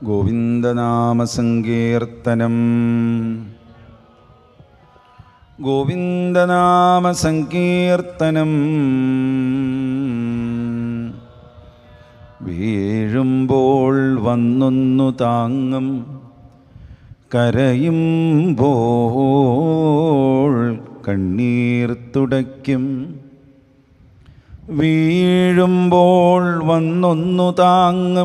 ഗോവിന്ദനാമസങ്കീർത്തനം ഗോവിന്ദനാമസങ്കീർത്തനം വീഴുമ്പോൾ വന്നൊന്നു താങ്ങും കരയുമ്പോൾ കണ്ണീർ തുടയ്ക്കും വീഴുമ്പോൾ വന്നൊന്നു താങ്ങും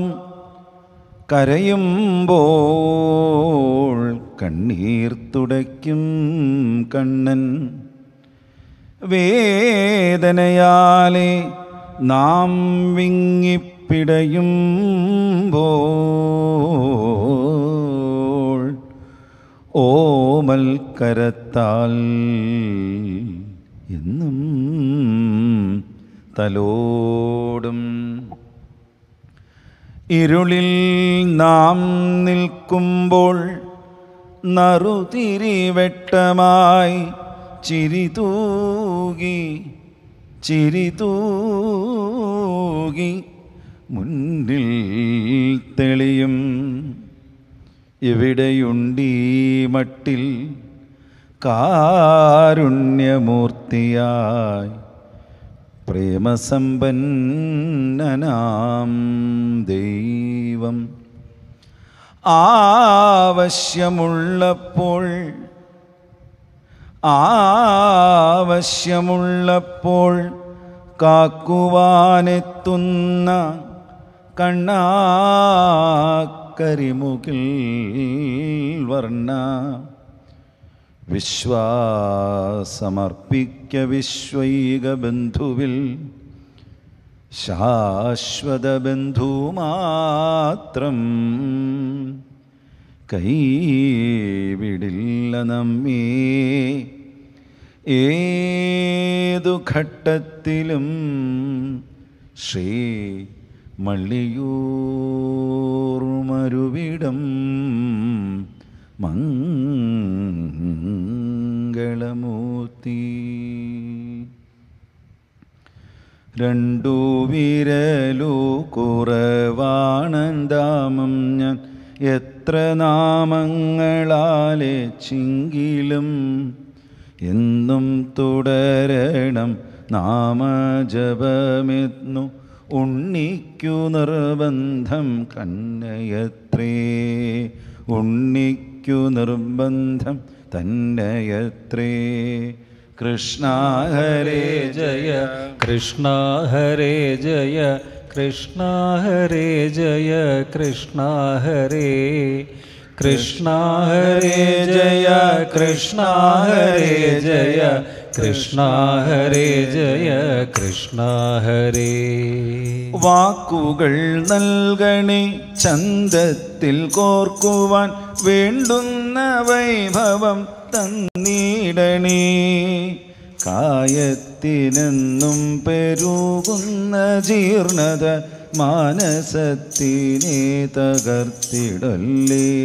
കരയുമ്പോൾ കണ്ണീർ തുടയ്ക്കും കണ്ണൻ വേദനയാലെ നാം വിങ്ങിപ്പിടയുമ്പോൾ ഓമൽ കരത്താൽ എന്നും തലോടും ഇരുളിൽ നാം നിൽക്കുമ്പോൾ നറുതിരി വെട്ടമായി ചിരിതൂകി ചിരിതൂകി മുന്നിൽ തെളിയും എവിടെയുണ്ടീ മട്ടിൽ കാരുണ്യമൂർത്തിയായി പ്രേമസമ്പന്നനാം ദൈവം ആവശ്യമുള്ളപ്പോൾ ആവശ്യമുള്ളപ്പോൾ കാക്കുവാനെത്തുന്ന കണ്ണാക്കരിമുകിൽ വർണ്ണ വിശ്വാസമർപ്പിക്ക വിശ്വൈക ബന്ധുവിൽ ശാശ്വത ബന്ധു മാത്രം കൈവിടില്ല നമ്മേ ഏതു ഘട്ടത്തിലും ശ്രീ മള്ളിയൂർ മരുവിടം മംഗളമൂർത്തി രണ്ടു വിരലു കുറവാണന്താമം ഞാൻ എത്ര നാമങ്ങളാലെ ചിങ്കിലും എന്നും തുടരണം നാമജപമെന്നു ഉണ്ണിക്കു നിർബന്ധം കന്നയത്രേ ഉണ്ണിക്കു നിർബന്ധം തന്നയത്രേ കൃഷ്ണ ഹരേ ജയ കൃഷ്ണ ഹരേ ജയ കൃഷ്ണ ഹരേ ജയ കൃഷ്ണ ഹരേ കൃഷ്ണ ഹരേ ജയ കൃഷ്ണ ഹരേ ജയ കൃഷ്ണ ഹരേ ജയ കൃഷ്ണ ഹരേ വാക്കുകൾ നൽകണേ ചന്തത്തിൽ കോർക്കുവാൻ വേണ്ടുന്ന വൈഭവം തന്നിടണേ കായത്തിനെന്നും പെരുകുന്ന ജീർണത മാനസത്തിനെ തകർത്തിടല്ലേ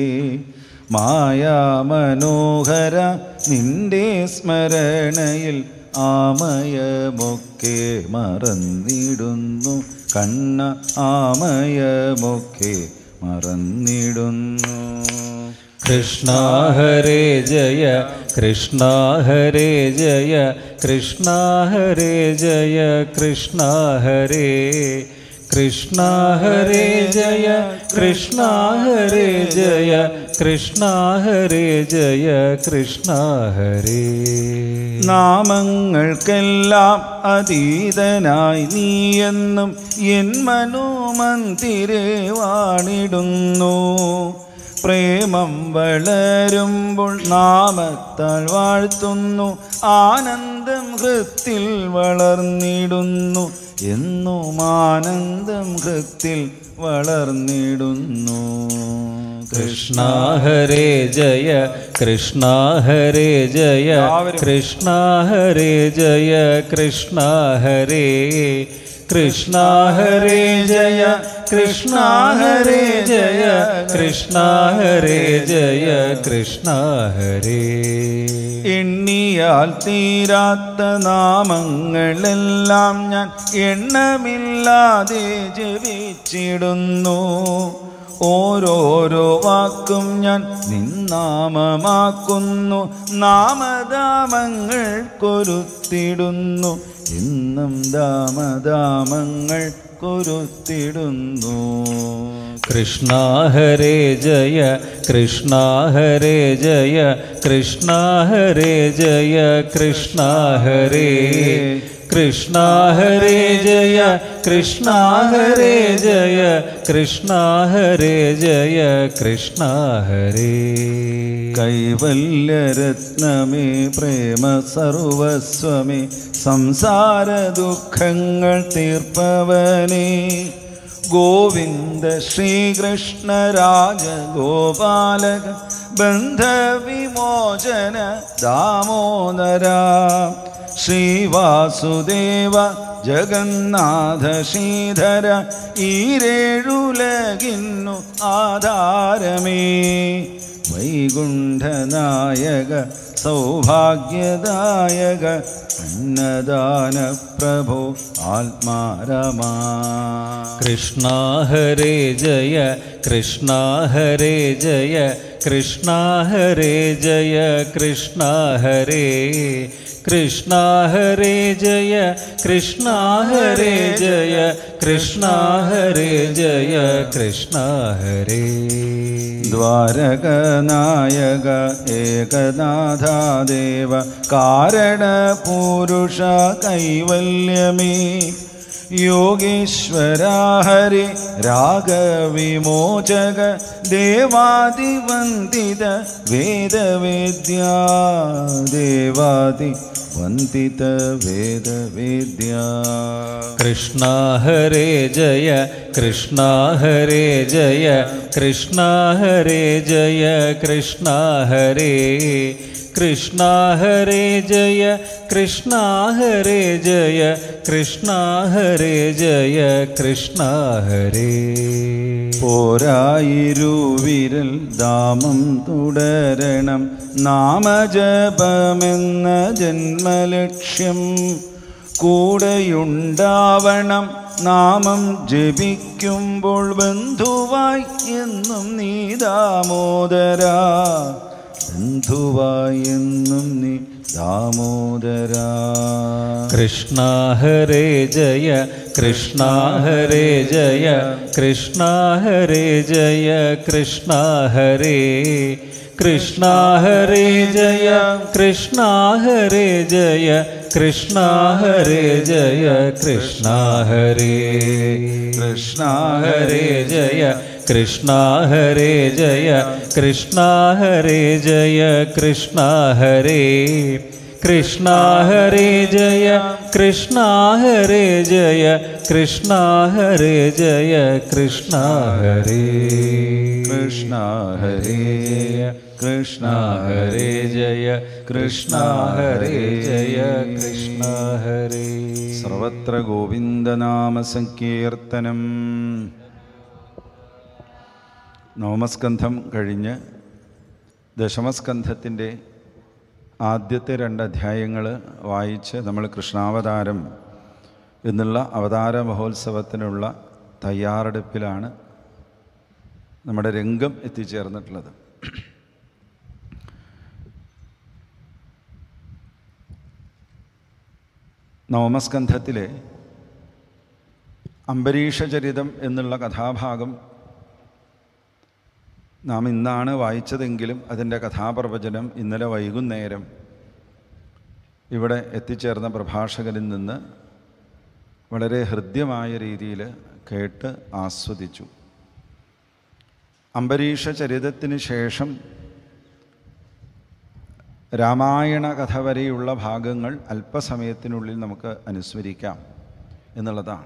മായാമനോഹര നിന്റെ സ്മരണയിൽ ആമയമൊക്കെ മറന്നിടുന്നു കണ്ണ ആമയമൊക്കെ മറന്നിടുന്നു കൃഷ്ണ ഹരേ ജയ കൃഷ്ണ ഹരേ ജയ കൃഷ്ണ ഹരേ ജയ കൃഷ്ണ ഹരേ കൃഷ്ണ ഹരേ ജയ കൃഷ്ണ ഹരേ ജയ കൃഷ്ണ ഹരേ ജയ കൃഷ്ണ ഹരേ നാമങ്ങൾക്കെല്ലാം അതീതനായി നീയെന്നും എൻ മനോമന്തിരെ വാണിടുന്നു പ്രേമം വളരുമ്പോൾ നാമത്താൽ വാഴ്ത്തുന്നു ആനന്ദം ഹൃത്തിൽ വളർന്നിടുന്നു എന്നും ആനന്ദം ഹൃത്തിൽ വളർന്നിടുന്നു കൃഷ്ണ ഹരേ ജയ കൃഷ്ണ ഹരേ ജയ കൃഷ്ണ ഹരേ ജയ കൃഷ്ണ ഹരേ കൃഷ്ണ ഹരേ ജയ കൃഷ്ണ ഹരേ ജയ കൃഷ്ണ ഹരേ ജയ കൃഷ്ണ ഹരേ എണ്ണിയാൽ തീരാത്ത നാമങ്ങളെല്ലാം ഞാൻ എണ്ണമില്ലാതെ ജപിച്ചിടുന്നു ഓരോരോ വാക്കും ഞാൻ നിന്നാമമാക്കുന്നു നാമദാമങ്ങൾ കൊരുത്തിടുന്നു എന്നും ദാമദാമങ്ങൾ കൊരുത്തിടുന്നു കൃഷ്ണ ഹരേ ജയ കൃഷ്ണ ഹരേ ജയ കൃഷ്ണ ഹരേ ജയ കൃഷ്ണ ഹരേ കൃഷ്ണ ഹരേ ജയ കൃഷ്ണ ഹരേ ജയ കൃഷ്ണ ഹരേ ജയ കൃഷ്ണ ഹരേ കൈവല്യരത്നമേ പ്രേമ സർവസ്വമേ സംസാര ദുഃഖങ്ങൾ തീർപ്പവനേ ഗോവിന്ദ ശ്രീകൃഷ്ണ രാജഗോപാലക ബന്ധവിമോചന ദാമോദര ശ്രീവാസുദേവ ജഗന്നാഥ ശ്രീധര ഈരേഴുലകിന്നു ആധാരമേ വൈകുണ്ഠനായക സൗഭാഗ്യദായക അന്നദാന പ്രഭോ ആത്മാരമാ കൃഷ്ണ ഹരേ ജയ കൃഷ്ണ ഹരേ ജയ കൃഷ്ണ ഹരേ ജയ കൃഷ്ണ ഹരേ കൃഷ്ണ ഹരേ ജയ കൃഷ്ണ ഹരേ ജയ കൃഷ്ണ ഹരേ ജയ കൃഷ്ണ ഹരേ ദ്വാരകനായക ഏകനാഥാദേവ കാരണപുരുഷ കൈവല്യമേ യോഗീശ്വര ഹരി രാഗവിമോചക ദേവാദിവന്ദിത വേദവേദ്യ ദേവാദി വന്ദിത വേദവേദ്യ കൃഷ്ണ ഹരേ ജയ കൃഷ്ണ ഹരേ ജയ കൃഷ്ണ ഹരേ ജയ കൃഷ്ണ ഹരേ കൃഷ്ണ ഹരേ ജയ കൃഷ്ണ ഹരേ ജയ കൃഷ്ണ ഹരേ ജയ കൃഷ്ണ ഹരേ പോരായിരുവിരൽ ദാമം തുടരണം നാമജപമെന്ന ജന്മലക്ഷ്യം കൂടെയുണ്ടാവണം നാമം ജപിക്കുമ്പോൾ ബന്ധുവായി എന്നും നീ ദാമോദര ബന്ധുവായി എന്നും നീ ദാമോദര കൃഷ്ണ ഹരേ ജയ കൃഷ്ണ ഹരേ ജയ കൃഷ്ണ ഹരേ ജയ കൃഷ്ണ ഹരേ കൃഷ്ണ ഹരേ ജയ കൃഷ്ണ ഹരേ ജയ കൃഷ്ണ ഹരേ ജയ കൃഷ്ണ ഹരേ കൃഷ്ണ ഹരേ ജയ കൃഷ്ണ ഹരേ ജയ കൃഷ്ണ ഹരേ ജയ കൃഷ്ണ ഹരേ കൃഷ്ണ ഹരേ ജയ കൃഷ്ണ ഹരേ ജയ കൃഷ്ണ ഹരേ ജയ കൃഷ്ണ ഹരേ കൃഷ്ണ ഹരേ കൃഷ്ണ ഹരേ ജയ കൃഷ്ണ ഹരേ ജയ കൃഷ്ണ ഹരേ സർവത്ര ഗോവിന്ദനാമ സങ്കീർത്തനം നവമസ്കന്ധം കഴിഞ്ഞ് ദശമസ്കന്ധത്തിൻ്റെ ആദ്യത്തെ രണ്ട് അധ്യായങ്ങൾ വായിച്ച് നമ്മൾ കൃഷ്ണാവതാരം എന്നുള്ള അവതാര മഹോത്സവത്തിനുള്ള തയ്യാറെടുപ്പിലാണ് നമ്മുടെ രംഗം എത്തിച്ചേർന്നിട്ടുള്ളത് നവമസ്കന്ധത്തിലെ അംബരീഷചരിതം എന്നുള്ള കഥാഭാഗം നാം ഇന്നാണ് വായിച്ചതെങ്കിലും അതിൻ്റെ കഥാപ്രവചനം ഇന്നലെ വൈകുന്നേരം ഇവിടെ എത്തിച്ചേർന്ന പ്രഭാഷകനിൽ നിന്ന് വളരെ ഹൃദ്യമായ രീതിയിൽ കേട്ട് ആസ്വദിച്ചു അംബരീഷ ചരിതത്തിന് ശേഷം രാമായണ കഥ വരെയുള്ള ഭാഗങ്ങൾ അല്പസമയത്തിനുള്ളിൽ നമുക്ക് അനുസ്മരിക്കാം എന്നുള്ളതാണ്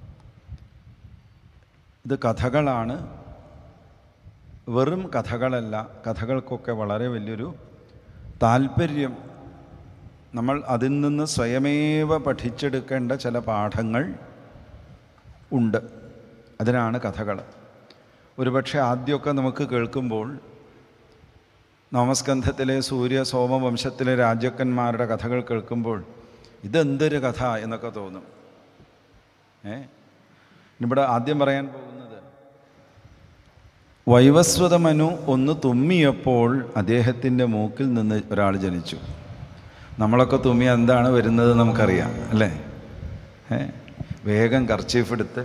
ഇത് കഥകളാണ് വെറും കഥകളല്ല കഥകൾക്കൊക്കെ വളരെ വലിയൊരു താല്പര്യം നമ്മൾ അതിൽ നിന്ന് സ്വയമേവ പഠിച്ചെടുക്കേണ്ട ചില പാഠങ്ങൾ ഉണ്ട് അതിനാണ് കഥകൾ ഒരുപക്ഷെ ആദ്യമൊക്കെ നമുക്ക് കേൾക്കുമ്പോൾ നവമസ്കന്ധത്തിലെ സൂര്യ സോമ വംശത്തിലെ രാജാക്കന്മാരുടെ കഥകൾ കേൾക്കുമ്പോൾ ഇതെന്തൊരു കഥ എന്നൊക്കെ തോന്നും ഏ ഇവിടെ ആദ്യം പറയാൻ പോകുന്നത് വൈവസ്വത മനു ഒന്ന് തുമ്മിയപ്പോൾ അദ്ദേഹത്തിൻ്റെ മൂക്കിൽ നിന്ന് ഒരാൾ ജനിച്ചു നമ്മളൊക്കെ തുമ്മിയ എന്താണ് വരുന്നത് നമുക്കറിയാം അല്ലേ ഏ വേഗം കർച്ചീഫ് എടുത്ത്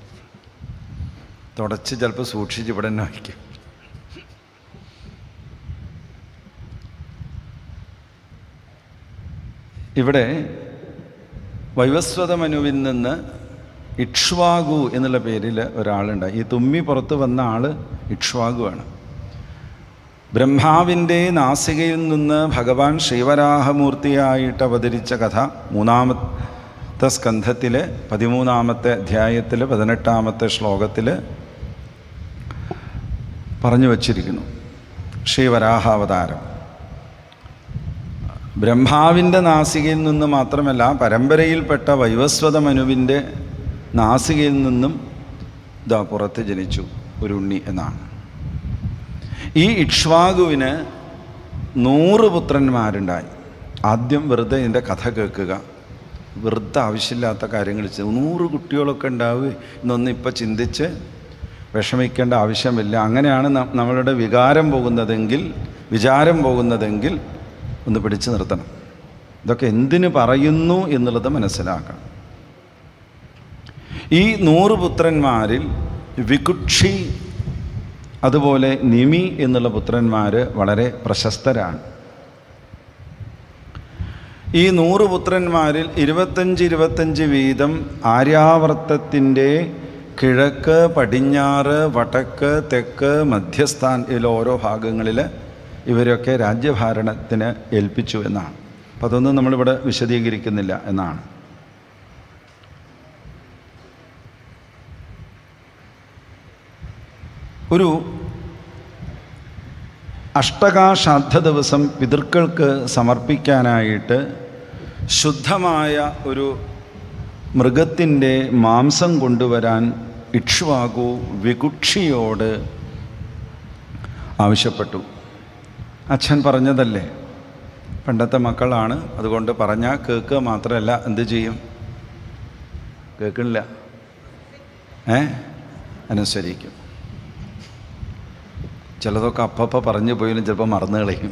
തുടച്ച് ചിലപ്പോൾ സൂക്ഷിച്ച് ഇവിടെ തന്നെ വയ്ക്കും ഇവിടെ വൈവസ്വത മനുവിൽ നിന്ന് ഇക്ഷ്വാഗു എന്നുള്ള പേരിൽ ഒരാളുണ്ട് ഈ തുമ്മി പുറത്ത് വന്ന ആൾ ഇക്ഷ്വാഗുവാണ് ബ്രഹ്മാവിൻ്റെ നാസികയിൽ നിന്ന് ഭഗവാൻ ശ്രീവരാഹമൂർത്തിയായിട്ട് അവതരിച്ച കഥ മൂന്നാമത്തെ സ്കന്ധത്തിൽ പതിമൂന്നാമത്തെ അധ്യായത്തിൽ പതിനെട്ടാമത്തെ ശ്ലോകത്തിൽ പറഞ്ഞു വച്ചിരിക്കുന്നു ശ്രീവരാഹാവതാരം ബ്രഹ്മാവിൻ്റെ നാസികയിൽ നിന്ന് മാത്രമല്ല പരമ്പരയിൽപ്പെട്ട വൈവസ്വത മനുവിൻ്റെ നാസികയിൽ നിന്നും ഇതാ പുറത്ത് ജനിച്ചു ഒരു ഉണ്ണി എന്നാണ് ഈ ഇക്ഷ്വാകുവിന് നൂറ് പുത്രന്മാരുണ്ടായി ആദ്യം വെറുതെ ഇതിൻ്റെ കഥ കേൾക്കുക വെറുതെ ആവശ്യമില്ലാത്ത കാര്യങ്ങൾ ചെയ്തു നൂറ് കുട്ടികളൊക്കെ ഉണ്ടാവുക എന്നൊന്നും ഇപ്പം ചിന്തിച്ച് വിഷമിക്കേണ്ട ആവശ്യമില്ല അങ്ങനെയാണ് ന- നമ്മളുടെ വികാരം പോകുന്നതെങ്കിൽ വിചാരം പോകുന്നതെങ്കിൽ ഒന്ന് പിടിച്ചു നിർത്തണം ഇതൊക്കെ എന്തിനു പറയുന്നു എന്നുള്ളത് മനസ്സിലാക്കണം ഈ നൂറ് പുത്രന്മാരിൽ വികുക്ഷി അതുപോലെ നിമി എന്നുള്ള പുത്രന്മാർ വളരെ പ്രശസ്തരാണ് ഈ നൂറ് പുത്രന്മാരിൽ ഇരുപത്തഞ്ച് ഇരുപത്തഞ്ച് വീതം ആര്യാവർത്തത്തിൻ്റെ കിഴക്ക് പടിഞ്ഞാറ് വടക്ക് തെക്ക് മധ്യസ്ഥാൻ ഇതിൽ ഓരോ ഭാഗങ്ങളിൽ ഇവരൊക്കെ രാജ്യഭരണത്തിന് ഏൽപ്പിച്ചു എന്നാണ് അപ്പം അതൊന്നും നമ്മളിവിടെ വിശദീകരിക്കുന്നില്ല എന്നാണ് ഒരു അഷ്ടകാശ്രാദ്ധ ദിവസം പിതൃക്കൾക്ക് സമർപ്പിക്കാനായിട്ട് ശുദ്ധമായ ഒരു മൃഗത്തിൻ്റെ മാംസം കൊണ്ടുവരാൻ ഇക്ഷ്വാകു വികുക്ഷിയോട് ആവശ്യപ്പെട്ടു അച്ഛൻ പറഞ്ഞതല്ലേ പണ്ടത്തെ മക്കളാണ് അതുകൊണ്ട് പറഞ്ഞാൽ കേൾക്കുക മാത്രമല്ല എന്ത് ചെയ്യും കേൾക്കണില്ല ഏ അനുസരിക്കും ചിലതൊക്കെ അപ്പപ്പ പറഞ്ഞു പോയാലും ചിലപ്പോൾ മറന്നു കളയും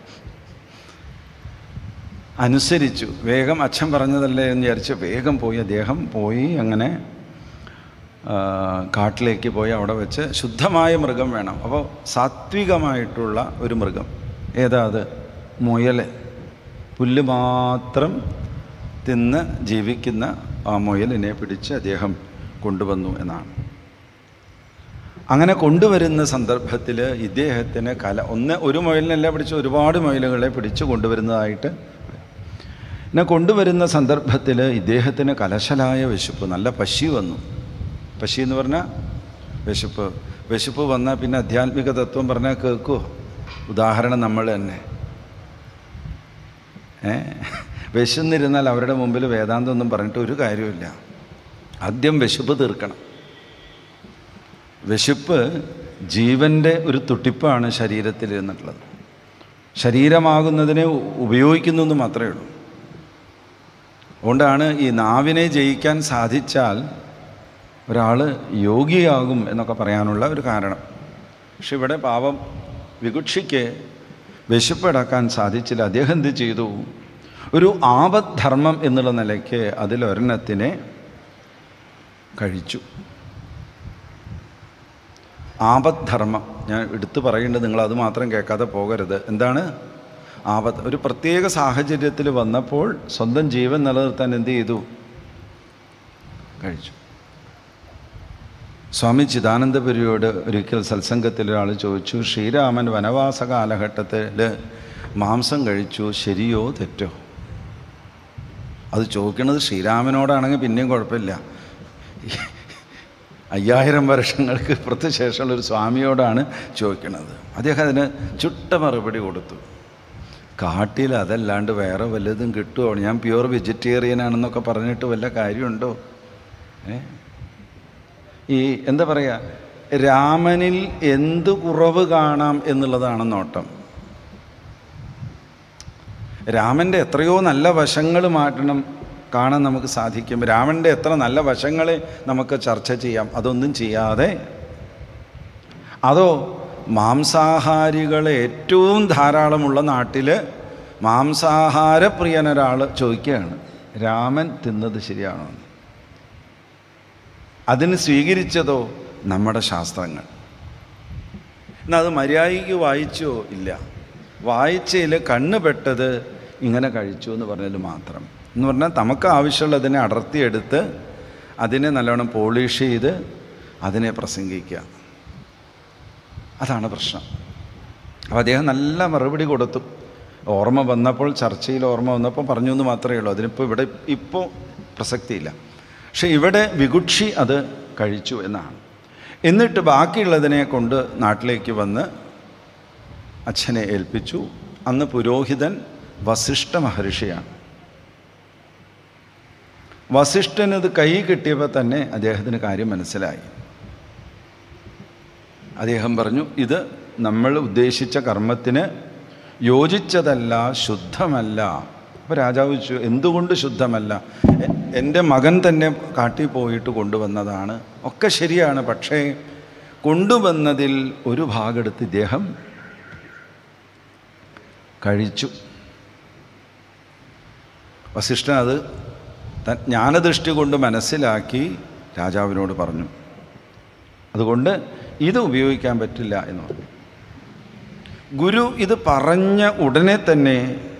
അനുസരിച്ചു വേഗം അച്ഛൻ പറഞ്ഞതല്ലേ എന്ന് വിചാരിച്ച് വേഗം പോയി അദ്ദേഹം പോയി അങ്ങനെ ആ, കാട്ടിലേക്ക് പോയി അവിടെ വെച്ച് ശുദ്ധമായ മൃഗം വേണം അപ്പോൾ സാത്വികമായിട്ടുള്ള ഒരു മൃഗം ഏതാ അത് മുയൽ പുല്ല് മാത്രം തിന്ന് ജീവിക്കുന്ന ആ മുയലിനെ പിടിച്ച് അദ്ദേഹം കൊണ്ടുവന്നു എന്നാണ് അങ്ങനെ കൊണ്ടുവരുന്ന സന്ദർഭത്തിൽ ഇദ്ദേഹത്തിന് കല ഒന്ന് ഒരു മുയലിനല്ല പിടിച്ച് ഒരുപാട് മുയലുകളെ പിടിച്ചു കൊണ്ടുവരുന്നതായിട്ട് എന്നെ കൊണ്ടുവരുന്ന സന്ദർഭത്തിൽ ഇദ്ദേഹത്തിന് കലശലായ വിശപ്പ് നല്ല പശി വന്നു പശി എന്ന് പറഞ്ഞാൽ വിശപ്പ് വിശപ്പ് വന്നാൽ പിന്നെ ആധ്യാത്മിക തത്വം പറഞ്ഞാൽ കേൾക്കുമോ ഉദാഹരണം നമ്മൾ തന്നെ ഏ വിശന്നിരുന്നാൽ അവരുടെ മുമ്പിൽ വേദാന്തം ഒന്നും പറഞ്ഞിട്ട് ഒരു കാര്യമില്ല ആദ്യം വിശപ്പ് തീർക്കണം വിശപ്പ് ജീവൻ്റെ ഒരു തുട്ടിപ്പാണ് ശരീരത്തിൽ ഇരുന്നിട്ടുള്ളത് ശരീരമാകുന്നതിനെ ഉ- ഉപയോഗിക്കുന്നു എന്ന് മാത്രമേ ഉള്ളൂ അതുകൊണ്ടാണ് ഈ നാവിനെ ജയിക്കാൻ സാധിച്ചാൽ ഒരാൾ യോഗിയാകും എന്നൊക്കെ പറയാനുള്ള ഒരു കാരണം പക്ഷെ ഇവിടെ പാവം വികുക്ഷിക്ക് വിശപ്പടക്കാൻ സാധിച്ചില്ല അദ്ദേഹം എന്ത് ചെയ്തു ഒരു ആപദ്ധർമ്മം എന്നുള്ള നിലയ്ക്ക് അതിലൊരെണ്ണത്തിനെ കഴിച്ചു ആപദ്ധർമ്മം ഞാൻ എടുത്തു പറയേണ്ടത് നിങ്ങൾ അത് മാത്രം കേൾക്കാതെ പോകരുത് എന്താണ് ആപത്ത് ഒരു പ്രത്യേക സാഹചര്യത്തിൽ വന്നപ്പോൾ സ്വന്തം ജീവൻ നിലനിർത്താൻ എന്ത് ചെയ്തു കഴിച്ചു സ്വാമി ചിദാനന്ദപുരിയോട് ഒരിക്കൽ സത്സംഗത്തിൽ ഒരാൾ ചോദിച്ചു ശ്രീരാമൻ വനവാസ കാലഘട്ടത്തിൽ മാംസം കഴിച്ചു ശരിയോ തെറ്റോ അത് ചോദിക്കുന്നത് ശ്രീരാമനോടാണെങ്കിൽ പിന്നെയും കുഴപ്പമില്ല അയ്യായിരം വർഷങ്ങൾക്ക് ഇപ്പുറത്ത് ശേഷമുള്ള ഒരു സ്വാമിയോടാണ് ചോദിക്കുന്നത് അദ്ദേഹം അതിന് ചുട്ട മറുപടി കൊടുത്തു കാട്ടിൽ അതല്ലാണ്ട് വേറെ വല്ലതും കിട്ടുമോ ഞാൻ പ്യുവർ വെജിറ്റേറിയൻ ആണെന്നൊക്കെ പറഞ്ഞിട്ട് വല്ല കാര്യമുണ്ടോ ഏ ഈ എന്താ പറയുക രാമനിൽ എന്ത് കുറവ് കാണാം എന്നുള്ളതാണ് നോട്ടം രാമൻ്റെ എത്രയോ നല്ല വശങ്ങൾ മാറ്റണം കാണാൻ നമുക്ക് സാധിക്കും രാമൻ്റെ എത്ര നല്ല വശങ്ങളെ നമുക്ക് ചർച്ച ചെയ്യാം അതൊന്നും ചെയ്യാതെ അതോ മാംസാഹാരികൾ ഏറ്റവും ധാരാളമുള്ള നാട്ടിൽ മാംസാഹാരപ്രിയനൊരാൾ ചോദിക്കുകയാണ് രാമൻ തിന്നത് ശരിയാണോ എന്ന്. അതിന് സ്വീകരിച്ചതോ നമ്മുടെ ശാസ്ത്രങ്ങൾ എന്നാൽ അത് മര്യാദയ്ക്ക് വായിച്ചോ ഇല്ല വായിച്ചതിൽ കണ്ണ് പെട്ടത് ഇങ്ങനെ കഴിച്ചു എന്ന് പറഞ്ഞത് മാത്രം എന്ന് പറഞ്ഞാൽ നമുക്ക് ആവശ്യമുള്ളതിനെ അടർത്തിയെടുത്ത് അതിനെ നല്ലോണം പോളിഷ് ചെയ്ത് അതിനെ പ്രസംഗിക്കുക അതാണ് പ്രശ്നം അപ്പോൾ അദ്ദേഹം നല്ല മറുപടി കൊടുത്തു ഓർമ്മ വന്നപ്പോൾ ചർച്ചയിൽ ഓർമ്മ വന്നപ്പോൾ പറഞ്ഞു എന്ന് മാത്രമേ ഉള്ളൂ അതിനിപ്പോൾ ഇവിടെ ഇപ്പോൾ പ്രസക്തിയില്ല പക്ഷെ ഇവിടെ വികുക്ഷി അത് കഴിച്ചു എന്നാണ് എന്നിട്ട് ബാക്കിയുള്ളതിനെ കൊണ്ട് നാട്ടിലേക്ക് വന്ന് അച്ഛനെ ഏൽപ്പിച്ചു അന്ന് പുരോഹിതൻ വസിഷ്ഠ മഹർഷിയാണ് വസിഷ്ഠനത് കൈ കിട്ടിയപ്പോൾ തന്നെ അദ്ദേഹത്തിന് കാര്യം മനസ്സിലായി അദ്ദേഹം പറഞ്ഞു ഇത് നമ്മൾ ഉദ്ദേശിച്ച കർമ്മത്തിന് യോജിച്ചതല്ല ശുദ്ധമല്ല അപ്പോൾ രാജാവ് ചോദിച്ചു എന്തുകൊണ്ട് ശുദ്ധമല്ല എ- എൻ്റെ മകൻ തന്നെ കാട്ടിൽ പോയിട്ട് കൊണ്ടുവന്നതാണ് ഒക്കെ ശരിയാണ് പക്ഷേ കൊണ്ടുവന്നതിൽ ഒരു ഭാഗമെടുത്ത് ഇദ്ദേഹം കഴിച്ചു വസിഷ്ഠൻ അത് ത- ജ്ഞാനദൃഷ്ടി കൊണ്ട് മനസ്സിലാക്കി രാജാവിനോട് പറഞ്ഞു അതുകൊണ്ട് ഇത് ഉപയോഗിക്കാൻ പറ്റില്ല എന്ന് പറഞ്ഞു ഗുരു ഇത് പറഞ്ഞ ഉടനെ തന്നെ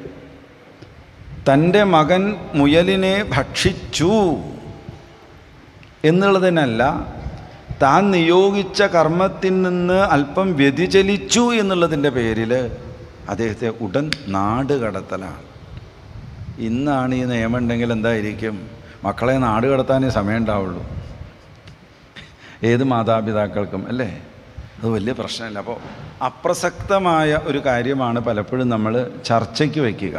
തൻ്റെ മകൻ മുയലിനെ ഭക്ഷിച്ചു എന്നുള്ളതിനല്ല താൻ നിയോഗിച്ച കർമ്മത്തിൽ നിന്ന് അല്പം വ്യതിചലിച്ചു എന്നുള്ളതിൻ്റെ പേരിൽ അദ്ദേഹത്തെ ഉടൻ നാട് കടത്തലാണ് ഇന്നാണ് ഈ നിയമം ഉണ്ടെങ്കിൽ എന്തായിരിക്കും മക്കളെ നാട് കടത്താനേ സമയം ഉണ്ടാവുള്ളൂ ഏത് മാതാപിതാക്കൾക്കും അല്ലേ അത് വലിയ പ്രശ്നമില്ല അപ്പോൾ അപ്രസക്തമായ ഒരു കാര്യമാണ് പലപ്പോഴും നമ്മൾ ചർച്ചയ്ക്ക് വയ്ക്കുക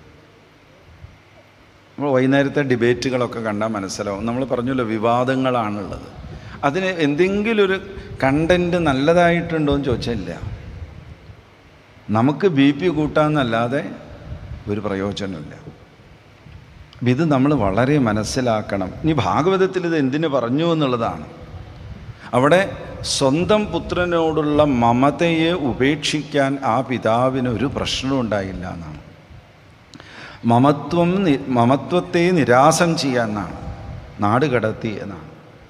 നമ്മൾ വൈകുന്നേരത്തെ ഡിബേറ്റുകളൊക്കെ കണ്ടാൽ മനസ്സിലാവും നമ്മൾ പറഞ്ഞല്ലോ വിവാദങ്ങളാണുള്ളത് അതിന് എന്തെങ്കിലും ഒരു കണ്ടൻറ്റ് നല്ലതായിട്ടുണ്ടോ എന്ന് ചോദിച്ചാൽ ഇല്ല നമുക്ക് ബി പി കൂട്ടാമെന്നല്ലാതെ ഒരു പ്രയോജനമില്ല അപ്പം ഇത് നമ്മൾ വളരെ മനസ്സിലാക്കണം ഇനി ഭാഗവതത്തിൽ ഇത് എന്തിനു പറഞ്ഞു എന്നുള്ളതാണ് അവിടെ സ്വന്തം പുത്രനോടുള്ള മമതയെ ഉപേക്ഷിക്കാൻ ആ പിതാവിന് ഒരു പ്രശ്നവും ഉണ്ടായില്ല എന്നാണ് മമത്വം നി- മമത്വത്തെ നിരാസം ചെയ്യാന്നാണ് നാട് കടത്തി എന്നാണ്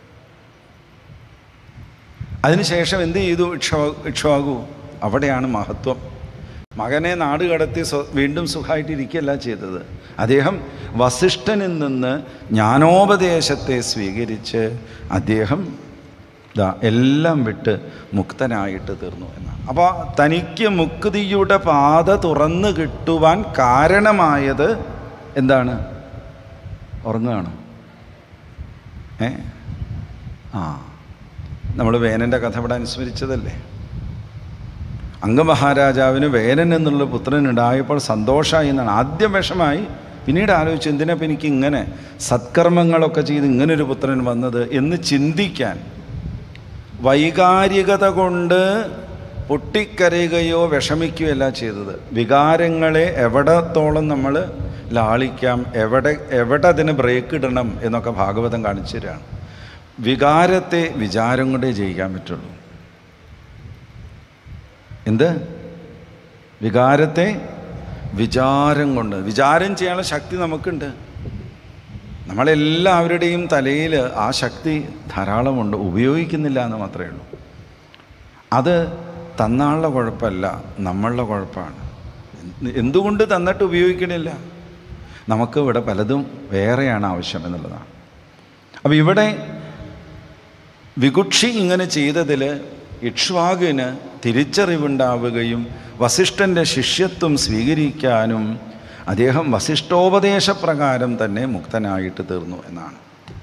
അതിനുശേഷം എന്ത് ചെയ്തു ഇക്ഷോ ഇക്ഷോകു അവിടെയാണ് മഹത്വം മകനെ നാട് കടത്തി സ്വ വീണ്ടും സുഖമായിട്ടിരിക്കുകയല്ല ചെയ്തത് അദ്ദേഹം വസിഷ്ഠനിൽ നിന്ന് ജ്ഞാനോപദേശത്തെ സ്വീകരിച്ച് അദ്ദേഹം ഇതാ എല്ലാം വിട്ട് മുക്തനായിട്ട് തീർന്നു എന്നാണ് അപ്പോൾ തനിക്ക് മുക്തിയുടെ പാത തുറന്നു കിട്ടുവാൻ കാരണമായത് എന്താണ് ഉറങ്ങുകയാണോ ഏ ആ നമ്മൾ വേനൻ്റെ കഥ ഇവിടെ അനുസ്മരിച്ചതല്ലേ അംഗമഹാരാജാവിന് വേനൻ എന്നുള്ള പുത്രൻ ഉണ്ടായപ്പോൾ സന്തോഷമായി എന്നാണ് ആദ്യം വിഷമായി പിന്നീട് ആലോചിച്ചു എന്തിനാ എനിക്ക് ഇങ്ങനെ സത്കർമ്മങ്ങളൊക്കെ ചെയ്ത് ഇങ്ങനൊരു പുത്രൻ വന്നത് എന്ന് ചിന്തിക്കാൻ വൈകാരികത കൊണ്ട് പൊട്ടിക്കരയുകയോ വിഷമിക്കുകയല്ല ചെയ്തത് വികാരങ്ങളെ എവിടത്തോളം നമ്മൾ ലാളിക്കാം എവിടെ എവിടെ അതിന് ബ്രേക്ക് ഇടണം എന്നൊക്കെ ഭാഗവതം കാണിച്ചു തരാണ് വികാരത്തെ വിചാരം കൊണ്ടേ ജയിക്കാൻ പറ്റുള്ളൂ എന്ത് വികാരത്തെ വിചാരം കൊണ്ട് വിചാരം ചെയ്യാനുള്ള ശക്തി നമുക്കുണ്ട് നമ്മളെല്ലാവരുടെയും തലയിൽ ആ ശക്തി ധാരാളമുണ്ട് ഉപയോഗിക്കുന്നില്ല എന്ന് മാത്രമേ ഉള്ളൂ അത് തന്നാളുടെ കുഴപ്പമല്ല നമ്മളുടെ കുഴപ്പമാണ് എന്ത് എന്തുകൊണ്ട് തന്നിട്ട് ഉപയോഗിക്കണില്ല നമുക്ക് ഇവിടെ പലതും വേറെയാണ് ആവശ്യം എന്നുള്ളതാണ് അപ്പോൾ ഇവിടെ വികുക്ഷി ഇങ്ങനെ ചെയ്തതിൽ ഇക്ഷ്വാകിന് തിരിച്ചറിവുണ്ടാവുകയും വസിഷ്ഠൻ്റെ ശിഷ്യത്വം സ്വീകരിക്കാനും അദ്ദേഹം വസിഷ്ഠോപദേശപ്രകാരം തന്നെ മുക്തനായിട്ട് തീർന്നു എന്നാണ്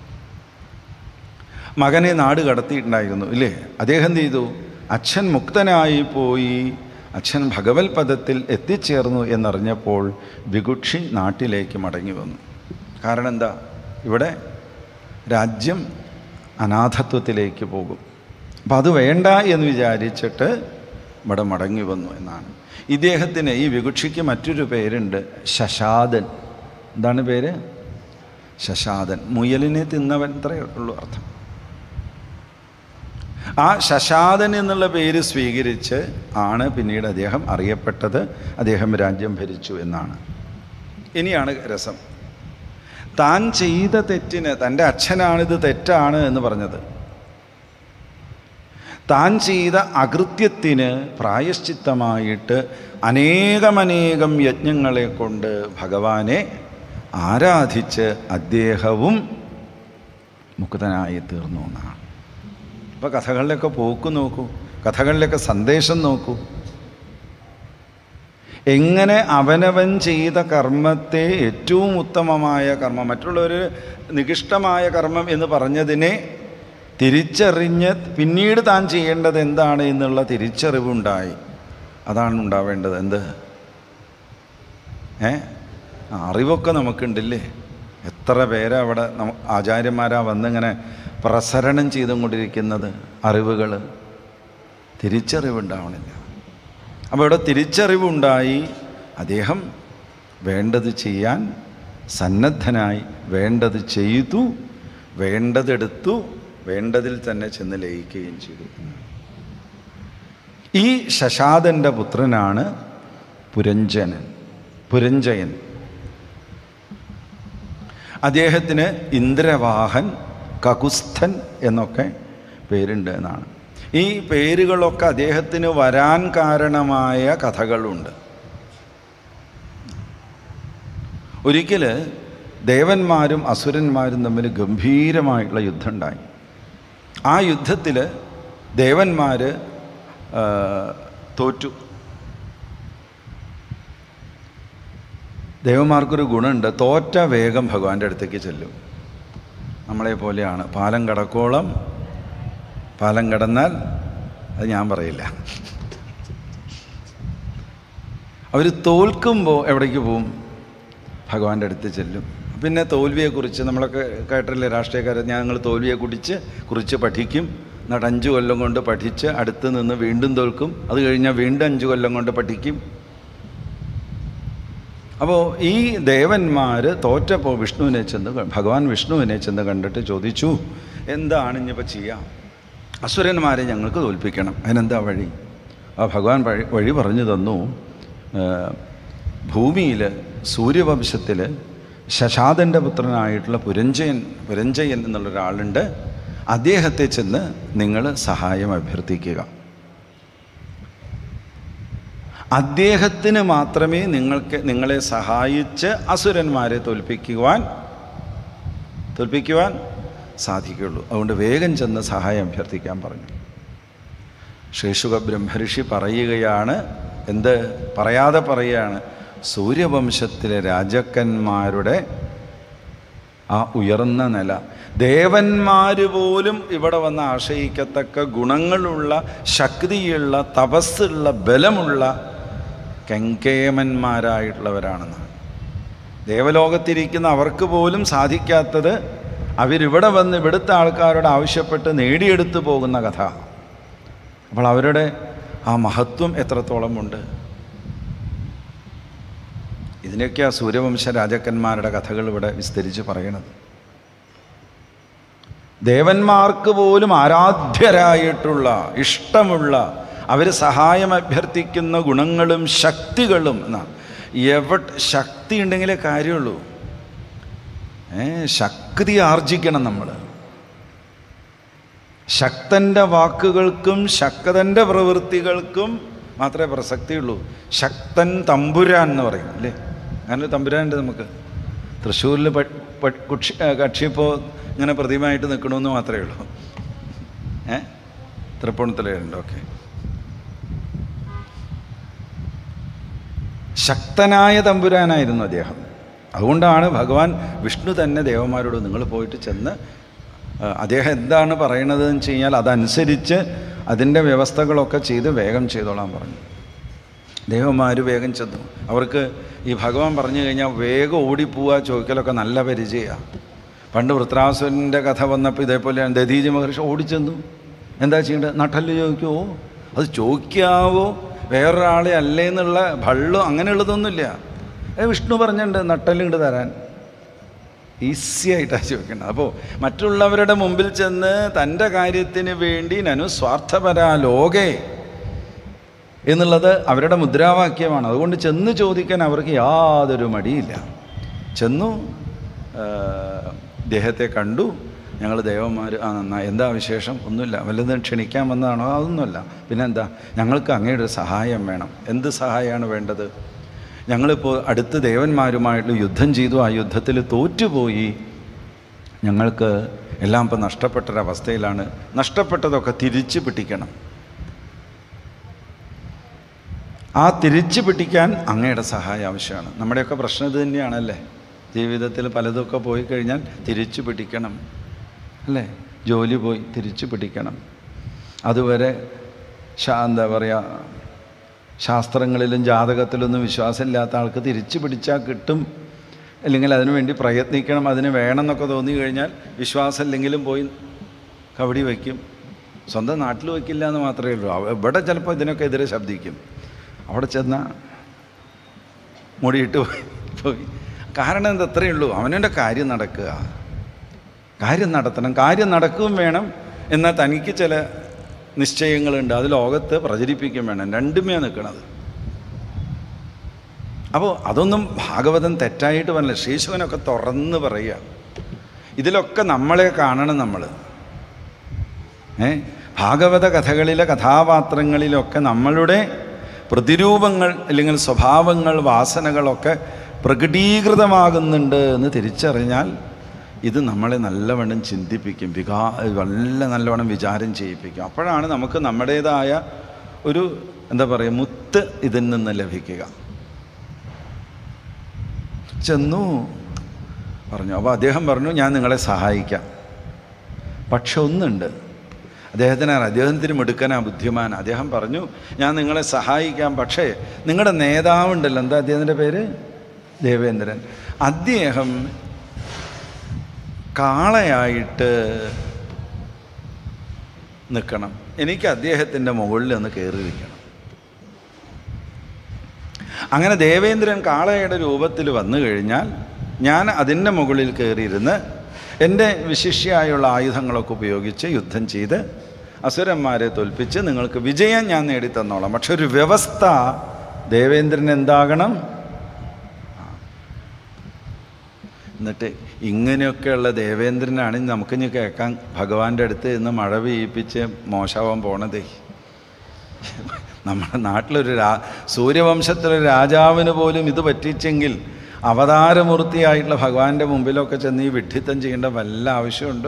മകനെ നാട് കടത്തിയിട്ടുണ്ടായിരുന്നു ഇല്ലേ അദ്ദേഹം എന്ത് ചെയ്തു അച്ഛൻ മുക്തനായി പോയി അച്ഛൻ ഭഗവത് പദത്തിൽ എത്തിച്ചേർന്നു എന്നറിഞ്ഞപ്പോൾ വികുക്ഷി നാട്ടിലേക്ക് മടങ്ങി വന്നു കാരണം എന്താ ഇവിടെ രാജ്യം അനാഥത്വത്തിലേക്ക് പോകും അപ്പം അത് വേണ്ട എന്ന് വിചാരിച്ചിട്ട് ഇവിടെ മടങ്ങി വന്നു എന്നാണ് ഇദ്ദേഹത്തിന് ഈ വികുക്ഷിക്ക് മറ്റൊരു പേരുണ്ട് ശശാദൻ എന്താണ് പേര് ശശാദൻ മുയലിനെ തിന്നവൻ അത്രയേ ഉള്ളൂ അർത്ഥം ആ ശശാദൻ എന്നുള്ള പേര് സ്വീകരിച്ച് ആണ് പിന്നീട് അദ്ദേഹം അറിയപ്പെട്ടത് അദ്ദേഹം രാജ്യം ഭരിച്ചു എന്നാണ് ഇനിയാണ് രസം താൻ ചെയ്ത തെറ്റിന് തൻ്റെ അച്ഛനാണിത് തെറ്റാണ് എന്ന് പറഞ്ഞത് താൻ ചെയ്ത അകൃത്യത്തിന് പ്രായശ്ചിത്തമായിട്ട് അനേകമനേകം യജ്ഞങ്ങളെ കൊണ്ട് ഭഗവാനെ ആരാധിച്ച് അദ്ദേഹവും മുക്തനായി തീർന്നു എന്നാണ് അപ്പോൾ കഥകളിലൊക്കെ പോക്ക് നോക്കൂ കഥകളിലൊക്കെ സന്ദേശം നോക്കൂ എങ്ങനെ അവനവൻ ചെയ്ത കർമ്മത്തെ ഏറ്റവും ഉത്തമമായ കർമ്മം മറ്റുള്ളവർ നികിഷ്ടമായ കർമ്മം എന്ന് പറഞ്ഞതിനെ തിരിച്ചറിഞ്ഞ് പിന്നീട് താൻ ചെയ്യേണ്ടത് എന്താണ് എന്നുള്ള തിരിച്ചറിവുണ്ടായി അതാണ് ഉണ്ടാവേണ്ടത് എന്ത് ഏ ആ, അറിവൊക്കെ നമുക്കുണ്ടല്ലേ എത്ര പേരാ അവിടെ നമ്മ ആചാര്യന്മാരാ വന്നിങ്ങനെ പ്രസരണം ചെയ്തുകൊണ്ടിരിക്കുന്നത് അറിവുകൾ തിരിച്ചറിവുണ്ടാവണില്ല അപ്പോൾ ഇവിടെ തിരിച്ചറിവുണ്ടായി അദ്ദേഹം വേണ്ടത് ചെയ്യാൻ സന്നദ്ധനായി വേണ്ടത് ചെയ്തു വേണ്ടതെടുത്തു വേണ്ടതിൽ തന്നെ ചെന്ന് ലയിക്കുകയും ചെയ്തു ഈ ശശാദൻ്റെ പുത്രനാണ് പുരഞ്ജനൻ പുരഞ്ജയൻ അദ്ദേഹത്തിന് ഇന്ദ്രവാഹൻ കകുസ്ഥൻ എന്നൊക്കെ പേരുണ്ട് എന്നാണ് ഈ പേരുകളൊക്കെ അദ്ദേഹത്തിന് വരാൻ കാരണമായ കഥകളുണ്ട് ഒരിക്കൽ ദേവന്മാരും അസുരന്മാരും തമ്മിൽ ഗംഭീരമായിട്ടുള്ള യുദ്ധം ഉണ്ടായി ആ യുദ്ധത്തിൽ ദേവന്മാർ തോറ്റു ദേവന്മാർക്കൊരു ഗുണമുണ്ട് തോറ്റ വേഗം ഭഗവാന്റെ അടുത്തേക്ക് ചെല്ലും നമ്മളെ പോലെയാണ് പാലം കടക്കോളം പാലം കടന്നാൽ അത് ഞാൻ പറയില്ല അവർ തോൽക്കുമ്പോൾ എവിടേക്ക് പോവും ഭഗവാന്റെ അടുത്ത് ചെല്ലും പിന്നെ തോൽവിയെക്കുറിച്ച് നമ്മളൊക്കെ കേട്ടില്ലേ രാഷ്ട്രീയക്കാരെ ഞങ്ങൾ തോൽവിയെ കുറിച്ച് കുറിച്ച് പഠിക്കും എന്നിട്ട് അഞ്ച് കൊല്ലം കൊണ്ട് പഠിച്ച് അടുത്ത് നിന്ന് വീണ്ടും തോൽക്കും അത് കഴിഞ്ഞാൽ വീണ്ടും അഞ്ച് കൊല്ലം കൊണ്ട് പഠിക്കും അപ്പോൾ ഈ ദേവന്മാർ തോറ്റപ്പോൾ വിഷ്ണുവിനെ ചെന്ന് ക- ഭഗവാൻ വിഷ്ണുവിനെ ചെന്ന് കണ്ടിട്ട് ചോദിച്ചു എന്താണ് ഇനിയിപ്പോൾ ചെയ്യാം അസുരന്മാരെ ഞങ്ങൾക്ക് തോൽപ്പിക്കണം അതിനെന്താ വഴി ആ ഭഗവാൻ വഴി വഴി പറഞ്ഞു തന്നു ഭൂമിയിൽ സൂര്യവംശത്തിൽ ശശാദൻ്റെ പുത്രനായിട്ടുള്ള പുരഞ്ജയൻ പുരഞ്ജയൻ എന്നുള്ള ഒരാളുണ്ട് അദ്ദേഹത്തെ ചെന്ന് നിങ്ങൾ സഹായം അഭ്യർത്ഥിക്കുക അദ്ദേഹത്തിന് മാത്രമേ നിങ്ങൾക്ക് നിങ്ങളെ സഹായിച്ച് അസുരന്മാരെ തോൽപ്പിക്കുവാൻ തോൽപ്പിക്കുവാൻ സാധിക്കുള്ളൂ അതുകൊണ്ട് വേഗം ചെന്ന് സഹായം അഭ്യർത്ഥിക്കാൻ പറഞ്ഞു ശേഷുക ബ്രഹ്മഋഷി പറയുകയാണ് എന്ത് പറയാതെ പറയുകയാണ് സൂര്യവംശത്തിലെ രാജാക്കന്മാരുടെ ആ ഉയർന്ന നില ദേവന്മാർ പോലും ഇവിടെ വന്ന് ആശ്രയിക്കത്തക്ക ഗുണങ്ങളുള്ള ശക്തിയുള്ള തപസ്സുള്ള ബലമുള്ള കെങ്കേമന്മാരായിട്ടുള്ളവരാണെന്നാണ് ദേവലോകത്തിരിക്കുന്ന അവർക്ക് പോലും സാധിക്കാത്തത് അവരിവിടെ വന്ന് ഇവിടുത്തെ ആൾക്കാരോട് ആവശ്യപ്പെട്ട് നേടിയെടുത്തു പോകുന്ന കഥ അപ്പോൾ അവരുടെ ആ മഹത്വം എത്രത്തോളമുണ്ട് ഇതിനൊക്കെ ആ സൂര്യവംശ രാജാക്കന്മാരുടെ കഥകൾ ഇവിടെ വിസ്തരിച്ച് പറയണത് ദേവന്മാർക്ക് പോലും ആരാധ്യരായിട്ടുള്ള ഇഷ്ടമുള്ള അവർ സഹായം അഭ്യർത്ഥിക്കുന്ന ഗുണങ്ങളും ശക്തികളും എന്നാണ് എവിടെ ശക്തി ഉണ്ടെങ്കിലേ കാര്യമുള്ളൂ ഏ ശക്തി ആർജിക്കണം നമ്മൾ ശക്തൻ്റെ വാക്കുകൾക്കും ശക്തൻ്റെ പ്രവൃത്തികൾക്കും മാത്രമേ പ്രസക്തിയുള്ളൂ ശക്തൻ തമ്പുരാൻ എന്ന് പറയും അല്ലേ അങ്ങനെ തമ്പുരാനുണ്ട് നമുക്ക് തൃശ്ശൂരിൽ പ- പ- കുക്ഷി ആ, കക്ഷി ഇപ്പോൾ ഇങ്ങനെ പ്രതിമയായിട്ട് നിൽക്കണമെന്ന് മാത്രമേ ഉള്ളൂ ഏ തൃപ്പൂണിത്തലയുണ്ട് ഓക്കെ ശക്തനായ തമ്പുരാനായിരുന്നു അദ്ദേഹം അതുകൊണ്ടാണ് ഭഗവാൻ വിഷ്ണു തന്നെ ദേവന്മാരോട് നിങ്ങൾ പോയിട്ട് ചെന്ന് ആ, അദ്ദേഹം എന്താണ് പറയണതെന്ന് വെച്ച് കഴിഞ്ഞാൽ അതനുസരിച്ച് അതിൻ്റെ വ്യവസ്ഥകളൊക്കെ ചെയ്ത് വേഗം ചെയ്തോളാൻ പറഞ്ഞു ദേവന്മാർ വേഗം ചെന്നു അവർക്ക് ഈ ഭഗവാൻ പറഞ്ഞു കഴിഞ്ഞാൽ വേഗം ഓടിപ്പോവുക ചോദിക്കലൊക്കെ നല്ല പരിചയമാണ് പണ്ട് വൃത്രാസുരൻ്റെ കഥ വന്നപ്പോൾ ഇതേപോലെ ദധീജി മഹർഷി ഓടിച്ചെന്നു എന്താ ചെയ്യേണ്ടത് നട്ടല് ചോദിക്കുമോ അത് ചോദിക്കാവോ വേറൊരാളെ അല്ലേ എന്നുള്ള ഭള്ളോ അങ്ങനെയുള്ളതൊന്നുമില്ല ഏ വിഷ്ണു പറഞ്ഞിട്ടുണ്ട് നട്ടലിങ്ങോട്ട് തരാൻ ഈസി ആയിട്ടാണ് ചോദിക്കേണ്ടത് അപ്പോൾ മറ്റുള്ളവരുടെ മുമ്പിൽ ചെന്ന് തൻ്റെ കാര്യത്തിന് വേണ്ടി നനു സ്വാർത്ഥപരാ ലോകേ എന്നുള്ളത് അവരുടെ മുദ്രാവാക്യമാണ് അതുകൊണ്ട് ചെന്ന് ചോദിക്കാൻ അവർക്ക് യാതൊരു മടിയില്ല ചെന്നു ആ, ഇദ്ദേഹത്തെ കണ്ടു ഞങ്ങൾ ദേവന്മാർ ആ നന്നായി എന്താ വിശേഷം ഒന്നുമില്ല വല്ലതും ക്ഷണിക്കാൻ വന്നതാണോ അതൊന്നുമല്ല പിന്നെന്താ ഞങ്ങൾക്ക് അങ്ങയുടെ ഒരു സഹായം വേണം എന്ത് സഹായമാണ് വേണ്ടത് ഞങ്ങളിപ്പോൾ അടുത്ത് ദേവന്മാരുമായിട്ട് യുദ്ധം ചെയ്തു ആ യുദ്ധത്തിൽ തോറ്റുപോയി ഞങ്ങൾക്ക് എല്ലാം ഇപ്പം നഷ്ടപ്പെട്ടൊരവസ്ഥയിലാണ് നഷ്ടപ്പെട്ടതൊക്കെ തിരിച്ചു പിടിക്കണം ആ തിരിച്ചു പിടിക്കാൻ അങ്ങയുടെ സഹായം ആവശ്യമാണ് നമ്മുടെയൊക്കെ പ്രശ്നം ഇത് തന്നെയാണല്ലേ ജീവിതത്തിൽ പലതൊക്കെ പോയി കഴിഞ്ഞാൽ തിരിച്ചു പിടിക്കണം അല്ലേ ജോലി പോയി തിരിച്ചു പിടിക്കണം അതുവരെ ശാ എന്താ പറയുക ശാസ്ത്രങ്ങളിലും ജാതകത്തിലൊന്നും വിശ്വാസമില്ലാത്ത ആൾക്ക് തിരിച്ചു പിടിച്ചാൽ കിട്ടും അല്ലെങ്കിൽ അതിനുവേണ്ടി പ്രയത്നിക്കണം അതിന് വേണമെന്നൊക്കെ തോന്നി കഴിഞ്ഞാൽ വിശ്വാസമില്ലെങ്കിലും പോയി കബഡി വയ്ക്കും സ്വന്തം നാട്ടിൽ വയ്ക്കില്ല എന്ന് മാത്രമേ ഉള്ളൂ അവ- ഇവിടെ ചിലപ്പോൾ ഇതിനൊക്കെ എതിരെ ശബ്ദിക്കും അവിടെ ചെന്നാൽ മുടിയിട്ട് പോയി പോയി കാരണം എന്താ അത്രയേ ഉള്ളൂ അവനവൻ്റെ കാര്യം നടക്കുക കാര്യം നടത്തണം കാര്യം നടക്കുകയും വേണം എന്നാൽ തനിക്ക് ചില നിശ്ചയങ്ങളുണ്ട് അത് ലോകത്ത് പ്രചരിപ്പിക്കുകയും വേണം രണ്ടുമേ നിൽക്കണത് അപ്പോൾ അതൊന്നും ഭാഗവതം തെറ്റായിട്ട് പറഞ്ഞില്ല ശ്രീശുവനൊക്കെ തുറന്ന് പറയുക ഇതിലൊക്കെ നമ്മളെ കാണണം നമ്മൾ ഏ ഭാഗവത കഥകളിലെ കഥാപാത്രങ്ങളിലൊക്കെ നമ്മളുടെ പ്രതിരൂപങ്ങൾ അല്ലെങ്കിൽ സ്വഭാവങ്ങൾ വാസനകളൊക്കെ പ്രകടീകൃതമാകുന്നുണ്ട് എന്ന് തിരിച്ചറിഞ്ഞാൽ ഇത് നമ്മളെ നല്ലവണ്ണം ചിന്തിപ്പിക്കും വികാ നല്ല നല്ലവണ്ണം വിചാരം ചെയ്യിപ്പിക്കും അപ്പോഴാണ് നമുക്ക് നമ്മുടേതായ ഒരു എന്താ പറയുക മുത്ത് ഇതിൽ നിന്ന് ലഭിക്കുക ചെന്നു പറഞ്ഞു അപ്പോൾ അദ്ദേഹം പറഞ്ഞു ഞാൻ നിങ്ങളെ സഹായിക്കാം പക്ഷെ ഒന്നുണ്ട് അദ്ദേഹത്തിനാണ് അദ്ദേഹത്തിന് മിടുക്കനാ ബുദ്ധിമാൻ അദ്ദേഹം പറഞ്ഞു ഞാൻ നിങ്ങളെ സഹായിക്കാം പക്ഷേ നിങ്ങളുടെ നേതാവുണ്ടല്ലോ എന്താ അദ്ദേഹത്തിൻ്റെ പേര് ദേവേന്ദ്രൻ അദ്ദേഹം കാളയായിട്ട് നിൽക്കണം എനിക്ക് അദ്ദേഹത്തിൻ്റെ മുകളിൽ ഒന്ന് കയറിയിരിക്കണം അങ്ങനെ ദേവേന്ദ്രൻ കാളയുടെ രൂപത്തിൽ വന്നു കഴിഞ്ഞാൽ ഞാൻ അതിൻ്റെ മുകളിൽ കയറിയിരുന്ന് എൻ്റെ വിശിഷ്യായുള്ള ആയുധങ്ങളൊക്കെ ഉപയോഗിച്ച് യുദ്ധം ചെയ്ത് അസുരന്മാരെ തോൽപ്പിച്ച് നിങ്ങൾക്ക് വിജയം ഞാൻ നേടിത്തന്നോളാം പക്ഷെ ഒരു വ്യവസ്ഥ ദേവേന്ദ്രൻ എന്താകണം എന്നിട്ട് ഇങ്ങനെയൊക്കെയുള്ള ദേവേന്ദ്രനാണെങ്കിൽ നമുക്കിനി കേൾക്കാൻ ഭഗവാന്റെ അടുത്ത് ഇന്ന് മഴ പെയ്യിപ്പിച്ച് മോശമാവാൻ പോണതേ നമ്മുടെ നാട്ടിലൊരു രാ സൂര്യവംശത്തിലൊരു രാജാവിന് പോലും ഇത് പറ്റിച്ചെങ്കിൽ അവതാരമൂർത്തിയായിട്ടുള്ള ഭഗവാന്റെ മുമ്പിലൊക്കെ ചെന്ന് ഈ വിഡ്ഢിത്തം ചെയ്യേണ്ട വല്ല ആവശ്യമുണ്ടോ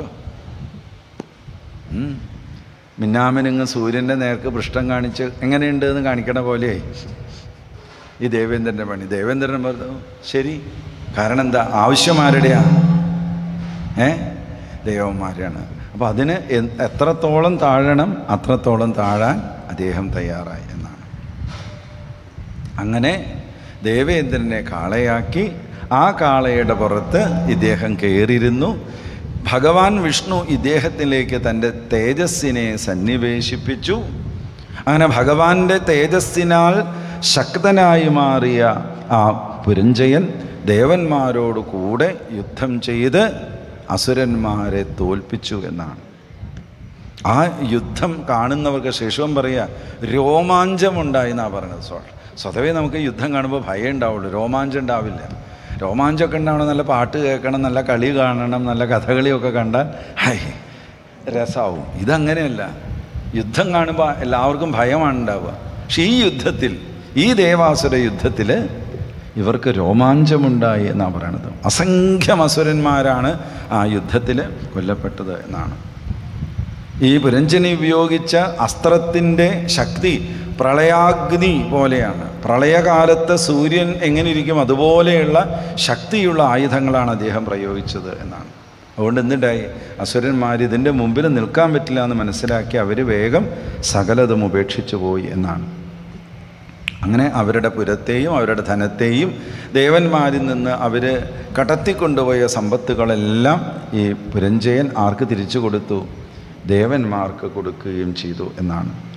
ഉം. മിന്നാമിനിങ്ങ് സൂര്യൻ്റെ നേർക്ക് പൃഷ്ഠം കാണിച്ച് എങ്ങനെയുണ്ട് എന്ന് കാണിക്കണ പോലെയായി ഈ ദേവേന്ദ്രൻ്റെ പണി ദേവേന്ദ്രൻ പറഞ്ഞു ശരി കാരണം എന്താ ആവശ്യമാരുടെയാ ഏ ദൈവന്മാരാണ് അപ്പോൾ അതിന് എ- എത്രത്തോളം താഴണം അത്രത്തോളം താഴാൻ അദ്ദേഹം തയ്യാറായി എന്നാണ് അങ്ങനെ ദേവേന്ദ്രനെ കാളയാക്കി ആ കാളയുടെ പുറത്ത് ഇദ്ദേഹം കയറിയിരുന്നു ഭഗവാൻ വിഷ്ണു ഇദ്ദേഹത്തിലേക്ക് തൻ്റെ തേജസ്സിനെ സന്നിവേശിപ്പിച്ചു അങ്ങനെ ഭഗവാന്റെ തേജസ്സിനാൽ ശക്തനായി മാറിയ ആ പുരഞ്ജയൻ ദേവന്മാരോട് കൂടെ യുദ്ധം ചെയ്ത് അസുരന്മാരെ തോൽപ്പിച്ചു എന്നാണ് ആ യുദ്ധം കാണുന്നവർക്ക് ശേഷവും പറയുക രോമാഞ്ചമുണ്ടായി എന്നാണ് പറയുന്നത് സ്വ സ്വതവേ നമുക്ക് യുദ്ധം കാണുമ്പോൾ ഭയം ഉണ്ടാവുള്ളൂ രോമാഞ്ചം ഉണ്ടാവില്ല രോമാഞ്ചമൊക്കെ ഉണ്ടാവണം നല്ല പാട്ട് കേൾക്കണം നല്ല കളി കാണണം നല്ല കഥകളിയൊക്കെ കണ്ടാൽ ഹൈ രസമാവും ഇതങ്ങനെയല്ല യുദ്ധം കാണുമ്പോൾ എല്ലാവർക്കും ഭയമാണ് ഉണ്ടാവുക പക്ഷെ ഈ യുദ്ധത്തിൽ ഈ ദേവാസുര യുദ്ധത്തിൽ ഇവർക്ക് രോമാഞ്ചമുണ്ടായി എന്നാണ് പറയണത് അസംഖ്യം അസുരന്മാരാണ് ആ യുദ്ധത്തിൽ കൊല്ലപ്പെട്ടത് എന്നാണ് ഈ പുരഞ്ജനി ഉപയോഗിച്ച അസ്ത്രത്തിൻ്റെ ശക്തി പ്രളയാഗ്നി പോലെയാണ് പ്രളയകാലത്ത് സൂര്യൻ എങ്ങനെ ഇരിക്കും അതുപോലെയുള്ള ശക്തിയുള്ള ആയുധങ്ങളാണ് അദ്ദേഹം പ്രയോഗിച്ചത് എന്നാണ് അതുകൊണ്ട് എന്തുണ്ടായി അസുരന്മാർ ഇതിൻ്റെ മുമ്പിൽ നിൽക്കാൻ പറ്റില്ല എന്ന് മനസ്സിലാക്കി അവർ വേഗം സകലതും ഉപേക്ഷിച്ചു പോയി എന്നാണ് അങ്ങനെ അവരുടെ പുരത്തെയും അവരുടെ ധനത്തെയും ദേവന്മാരിൽ നിന്ന് അവർ കടത്തിക്കൊണ്ടുപോയ സമ്പത്തുകളെല്ലാം ഈ പുരഞ്ജയൻ ആർക്ക് തിരിച്ചു കൊടുത്തു ദേവന്മാർക്ക് കൊടുക്കുകയും ചെയ്തു എന്നാണ്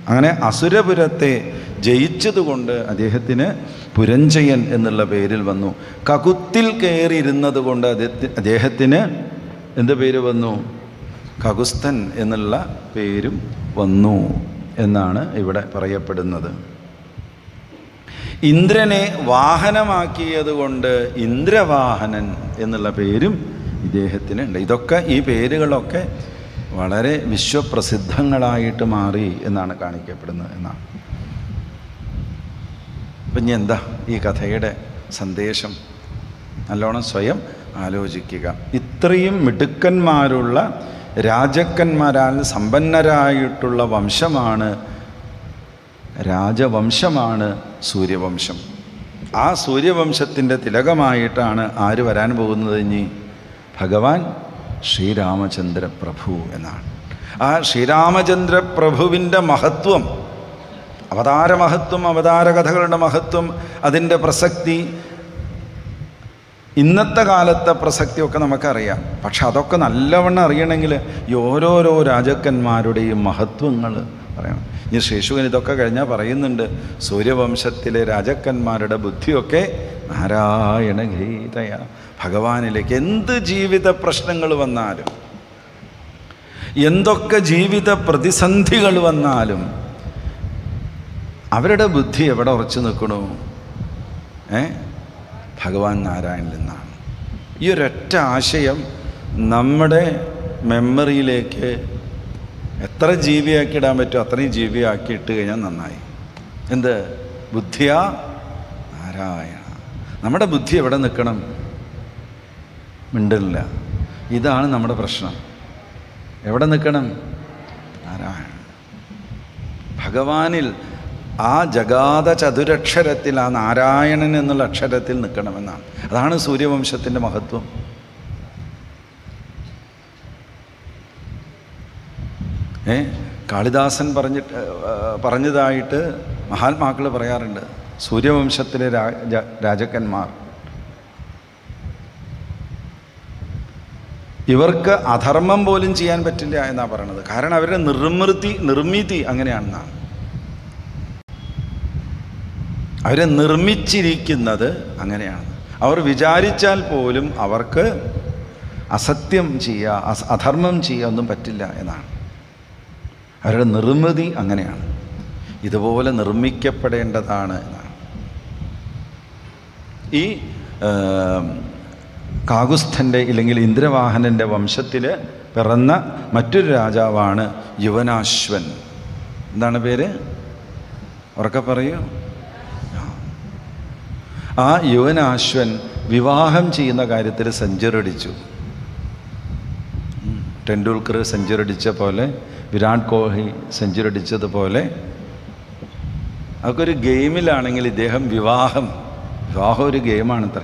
അങ്ങനെ അസുരപുരത്തെ ജയിച്ചതുകൊണ്ട് അദ്ദേഹത്തിന് പുരഞ്ജയൻ എന്നുള്ള പേരിൽ വന്നു കകുത്തിൽ കയറിയിരുന്നത് കൊണ്ട് അദ്ദേഹത്തി- അദ്ദേഹത്തിന് എന്ത് പേര് വന്നു കകുസ്തൻ എന്നുള്ള പേരും വന്നു എന്നാണ് ഇവിടെ പറയപ്പെടുന്നത് ഇന്ദ്രനെ വാഹനമാക്കിയത് കൊണ്ട് ഇന്ദ്രവാഹനൻ എന്നുള്ള പേരും ഇദ്ദേഹത്തിന് ഉണ്ട് ഇതൊക്കെ ഈ പേരുകളൊക്കെ വളരെ വിശ്വപ്രസിദ്ധങ്ങളായിട്ട് മാറി എന്നാണ് കാണിക്കപ്പെടുന്നത് എന്നാണ് അപ്പം ഇനി എന്താ ഈ കഥയുടെ സന്ദേശം നല്ലോണം സ്വയം ആലോചിക്കുക ഇത്രയും മിടുക്കന്മാരുള്ള രാജക്കന്മാരാൽ സമ്പന്നരായിട്ടുള്ള വംശമാണ് രാജവംശമാണ് സൂര്യവംശം ആ സൂര്യവംശത്തിൻ്റെ തിലകമായിട്ടാണ് ആര് വരാൻ പോകുന്നത് ഇനി ഭഗവാൻ ശ്രീരാമചന്ദ്ര പ്രഭു എന്നാണ് ആ ശ്രീരാമചന്ദ്ര പ്രഭുവിൻ്റെ മഹത്വം അവതാര മഹത്വം അവതാര കഥകളുടെ മഹത്വം അതിൻ്റെ പ്രസക്തി ഇന്നത്തെ കാലത്തെ പ്രസക്തിയൊക്കെ നമുക്കറിയാം പക്ഷെ അതൊക്കെ നല്ലവണ്ണം അറിയണമെങ്കിൽ ഈ ഓരോരോ രാജാക്കന്മാരുടെയും മഹത്വങ്ങൾ പറയണം ഈ ശേഷുവൻ ഇതൊക്കെ കഴിഞ്ഞാൽ പറയുന്നുണ്ട് സൂര്യവംശത്തിലെ രാജാക്കന്മാരുടെ ബുദ്ധിയൊക്കെ നാരായണ ഗീതയ ഭഗവാനിലേക്ക് എന്ത് ജീവിത പ്രശ്നങ്ങൾ വന്നാലും എന്തൊക്കെ ജീവിത പ്രതിസന്ധികൾ വന്നാലും അവരുടെ ബുദ്ധി എവിടെ ഉറച്ചു നിൽക്കണു ഏ ഭഗവാൻ നാരായണിൽ നിന്നാണ് ഈ ഒരൊറ്റ ആശയം നമ്മുടെ മെമ്മറിയിലേക്ക് എത്ര ജീവിയാക്കി ഇടാൻ പറ്റുമോ അത്രയും ജീവിയാക്കി ഇട്ട് കഴിഞ്ഞാൽ നന്നായി എന്ത് ബുദ്ധിയാ നാരായണ നമ്മുടെ ബുദ്ധി എവിടെ നിൽക്കണം മിണ്ടില്ല ഇതാണ് നമ്മുടെ പ്രശ്നം എവിടെ നിൽക്കണം നാരായണ ഭഗവാനിൽ ആ ജഗാത ചതുരക്ഷരത്തിൽ ആ നാരായണൻ എന്നുള്ള അക്ഷരത്തിൽ നിൽക്കണമെന്നാണ് അതാണ് സൂര്യവംശത്തിൻ്റെ മഹത്വം ഏ കാളിദാസൻ പറഞ്ഞിട്ട് ഏ, പറഞ്ഞതായിട്ട് മഹാത്മാക്കൾ പറയാറുണ്ട് സൂര്യവംശത്തിലെ രാജ രാജാക്കന്മാർ ഇവർക്ക് അധർമ്മം പോലും ചെയ്യാൻ പറ്റില്ല എന്നാണ് പറയണത് കാരണം അവരുടെ നിർമ്മിതി നിർമ്മിതി അങ്ങനെയാണെന്നാണ് അവരെ നിർമ്മിച്ചിരിക്കുന്നത് അങ്ങനെയാണ് അവർ വിചാരിച്ചാൽ പോലും അവർക്ക് അസത്യം ചെയ്യുക അസ- അധർമ്മം ചെയ്യുക ഒന്നും പറ്റില്ല എന്നാണ് അവരുടെ നിർമ്മിതി അങ്ങനെയാണ് ഇതുപോലെ നിർമ്മിക്കപ്പെടേണ്ടതാണ് എന്നാണ് ഈ ഏം, കാകുസ്ഥൻ്റെ ഇല്ലെങ്കിൽ ഇന്ദ്രവാഹനൻ്റെ വംശത്തിൽ പിറന്ന മറ്റൊരു രാജാവാണ് യുവനാശ്വൻ എന്താണ് പേര് ഉറക്കെ പറയൂ ആ യുവനാശ്വൻ വിവാഹം ചെയ്യുന്ന കാര്യത്തിൽ സെഞ്ചുറി അടിച്ചു ഉം. ടെണ്ടുൽക്കർ സെഞ്ചുറി അടിച്ച പോലെ വിരാട് കോഹ്ലി സെഞ്ചുറി അടിച്ചതുപോലെ അതൊക്കെ ഒരു ഗെയിമിലാണെങ്കിൽ ഇദ്ദേഹം വിവാഹം വിവാഹം ഒരു ഗെയിമാണത്രേ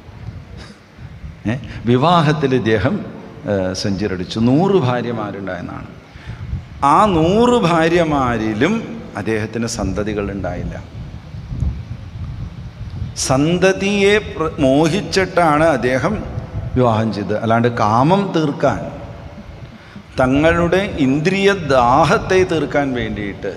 ഏ വിവാഹത്തിൽ ഇദ്ദേഹം സെഞ്ചുറി അടിച്ചു നൂറ് ഭാര്യമാരുണ്ടായെന്നാണ് ആ നൂറ് ഭാര്യമാരിലും അദ്ദേഹത്തിന് സന്തതികൾ ഉണ്ടായില്ല സന്തതിയെ പ്ര- മോഹിച്ചിട്ടാണ് അദ്ദേഹം വിവാഹം ചെയ്തത് അല്ലാണ്ട് കാമം തീർക്കാൻ തങ്ങളുടെ ഇന്ദ്രിയ ദാഹത്തെ തീർക്കാൻ വേണ്ടിയിട്ട്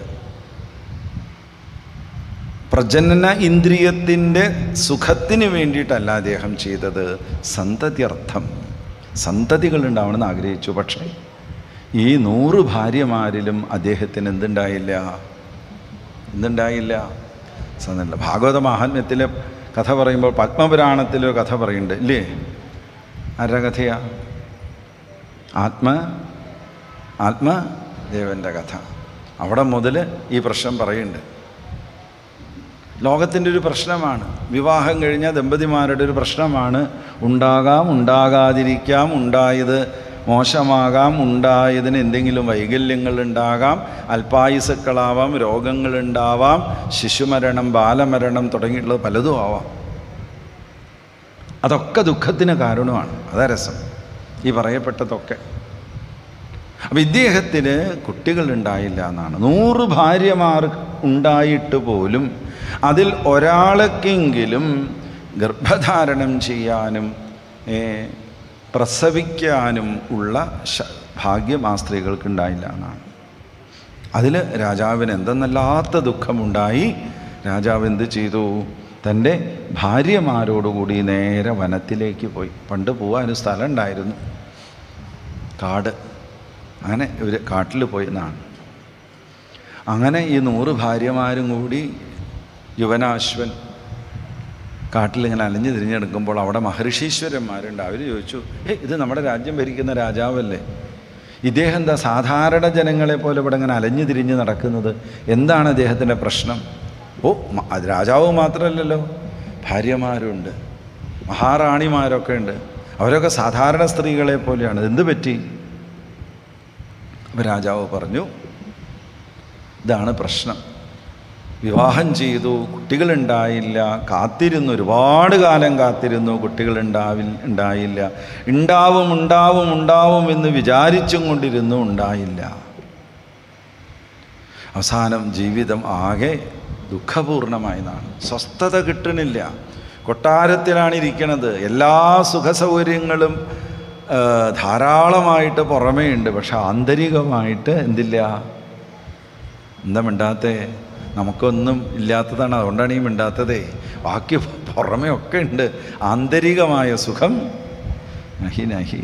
പ്രജനന ഇന്ദ്രിയത്തിൻ്റെ സുഖത്തിന് വേണ്ടിയിട്ടല്ല അദ്ദേഹം ചെയ്തത് സന്തതിയർത്ഥം സന്തതികൾ ഉണ്ടാവണമെന്ന് ആഗ്രഹിച്ചു പക്ഷേ ഈ നൂറ് ഭാര്യമാരിലും അദ്ദേഹത്തിന് എന്തുണ്ടായില്ല എന്തുണ്ടായില്ല സന്തല്ല ഭാഗവത മാഹാത്മ്യത്തിലെ കഥ പറയുമ്പോൾ പത്മപുരാണത്തിലൊരു കഥ പറയുന്നുണ്ട് ഇല്ലേ ആരുടെ കഥയാ ആത്മ ആത്മദേവൻ്റെ കഥ അവിടെ മുതൽ ഈ പ്രശ്നം പറയുന്നുണ്ട് ലോകത്തിൻ്റെ ഒരു പ്രശ്നമാണ് വിവാഹം കഴിഞ്ഞ ദമ്പതിമാരുടെ ഒരു പ്രശ്നമാണ് ഉണ്ടാകാം ഉണ്ടാകാതിരിക്കാം ഉണ്ടായത് മോശമാകാം ഉണ്ടായതിന് എന്തെങ്കിലും വൈകല്യങ്ങൾ ഉണ്ടാകാം അല്പായുസക്കളാവാം രോഗങ്ങളുണ്ടാവാം ശിശുമരണം ബാലമരണം തുടങ്ങിയിട്ടുള്ളത് പലതും ആവാം അതൊക്കെ ദുഃഖത്തിന് കാരണമാണ് അതാ രസം ഈ പറയപ്പെട്ടതൊക്കെ അപ്പം ഇദ്ദേഹത്തിന് കുട്ടികളുണ്ടായില്ല എന്നാണ് നൂറ് ഭാര്യമാർ ഉണ്ടായിട്ട് പോലും അതിൽ ഒരാളെക്കെങ്കിലും ഗർഭധാരണം ചെയ്യാനും ഏ, പ്രസവിക്കാനും ഉള്ള ശ- ഭാഗ്യം ആ സ്ത്രീകൾക്ക് ഉണ്ടായില്ല എന്നാണ് അതിൽ രാജാവിന് എന്തെന്നല്ലാത്ത ദുഃഖമുണ്ടായി രാജാവ് എന്ത് ചെയ്തു തൻ്റെ ഭാര്യമാരോടുകൂടി നേരെ വനത്തിലേക്ക് പോയി പണ്ട് പോകാൻ സ്ഥലം ഉണ്ടായിരുന്നു കാട് അങ്ങനെ ഇവർ കാട്ടിൽ പോയി എന്നാണ് അങ്ങനെ ഈ നൂറ് ഭാര്യമാരും കൂടി യുവനാശ്വൻ കാട്ടിലിങ്ങനെ അലഞ്ഞു തിരിഞ്ഞെടുക്കുമ്പോൾ അവിടെ മഹർഷീശ്വരന്മാരുണ്ട് അവർ ചോദിച്ചു ഏ ഇത് നമ്മുടെ രാജ്യം ഭരിക്കുന്ന രാജാവല്ലേ ഇദ്ദേഹം എന്താ സാധാരണ ജനങ്ങളെ പോലെ ഇവിടെ ഇങ്ങനെ അലഞ്ഞു തിരിഞ്ഞ് നടക്കുന്നത് എന്താണ് അദ്ദേഹത്തിൻ്റെ പ്രശ്നം ഓ മ- അത് രാജാവ് മാത്രമല്ലല്ലോ ഭാര്യമാരുണ്ട് മഹാറാണിമാരൊക്കെ ഉണ്ട് അവരൊക്കെ സാധാരണ സ്ത്രീകളെ പോലെയാണ് എന്ത് പറ്റി അപ്പോൾ രാജാവ് പറഞ്ഞു ഇതാണ് പ്രശ്നം വിവാഹം ചെയ്തു കുട്ടികളുണ്ടായില്ല കാത്തിരുന്നു ഒരുപാട് കാലം കാത്തിരുന്നു കുട്ടികളുണ്ടാവിൽ ഉണ്ടായില്ല ഉണ്ടാവും ഉണ്ടാവും ഉണ്ടാവും എന്ന് വിചാരിച്ചും കൊണ്ടിരുന്നു ഉണ്ടായില്ല അവസാനം ജീവിതം ആകെ ദുഃഖപൂർണമായതാണ് സ്വസ്ഥത കിട്ടണില്ല കൊട്ടാരത്തിലാണ് ഇരിക്കണത് എല്ലാ സുഖസൗകര്യങ്ങളും ആ, ധാരാളമായിട്ട് പുറമേ ഉണ്ട് പക്ഷെ ആന്തരികമായിട്ട് എന്തില്ല എന്താ മിണ്ടാത്തേ നമുക്കൊന്നും ഇല്ലാത്തതാണ് അതുകൊണ്ടാണ് ഈ മിണ്ടാത്തതേ ബാക്കി പുറമേ ഒക്കെ ഉണ്ട് ആന്തരികമായ സുഖം നഹി നഹി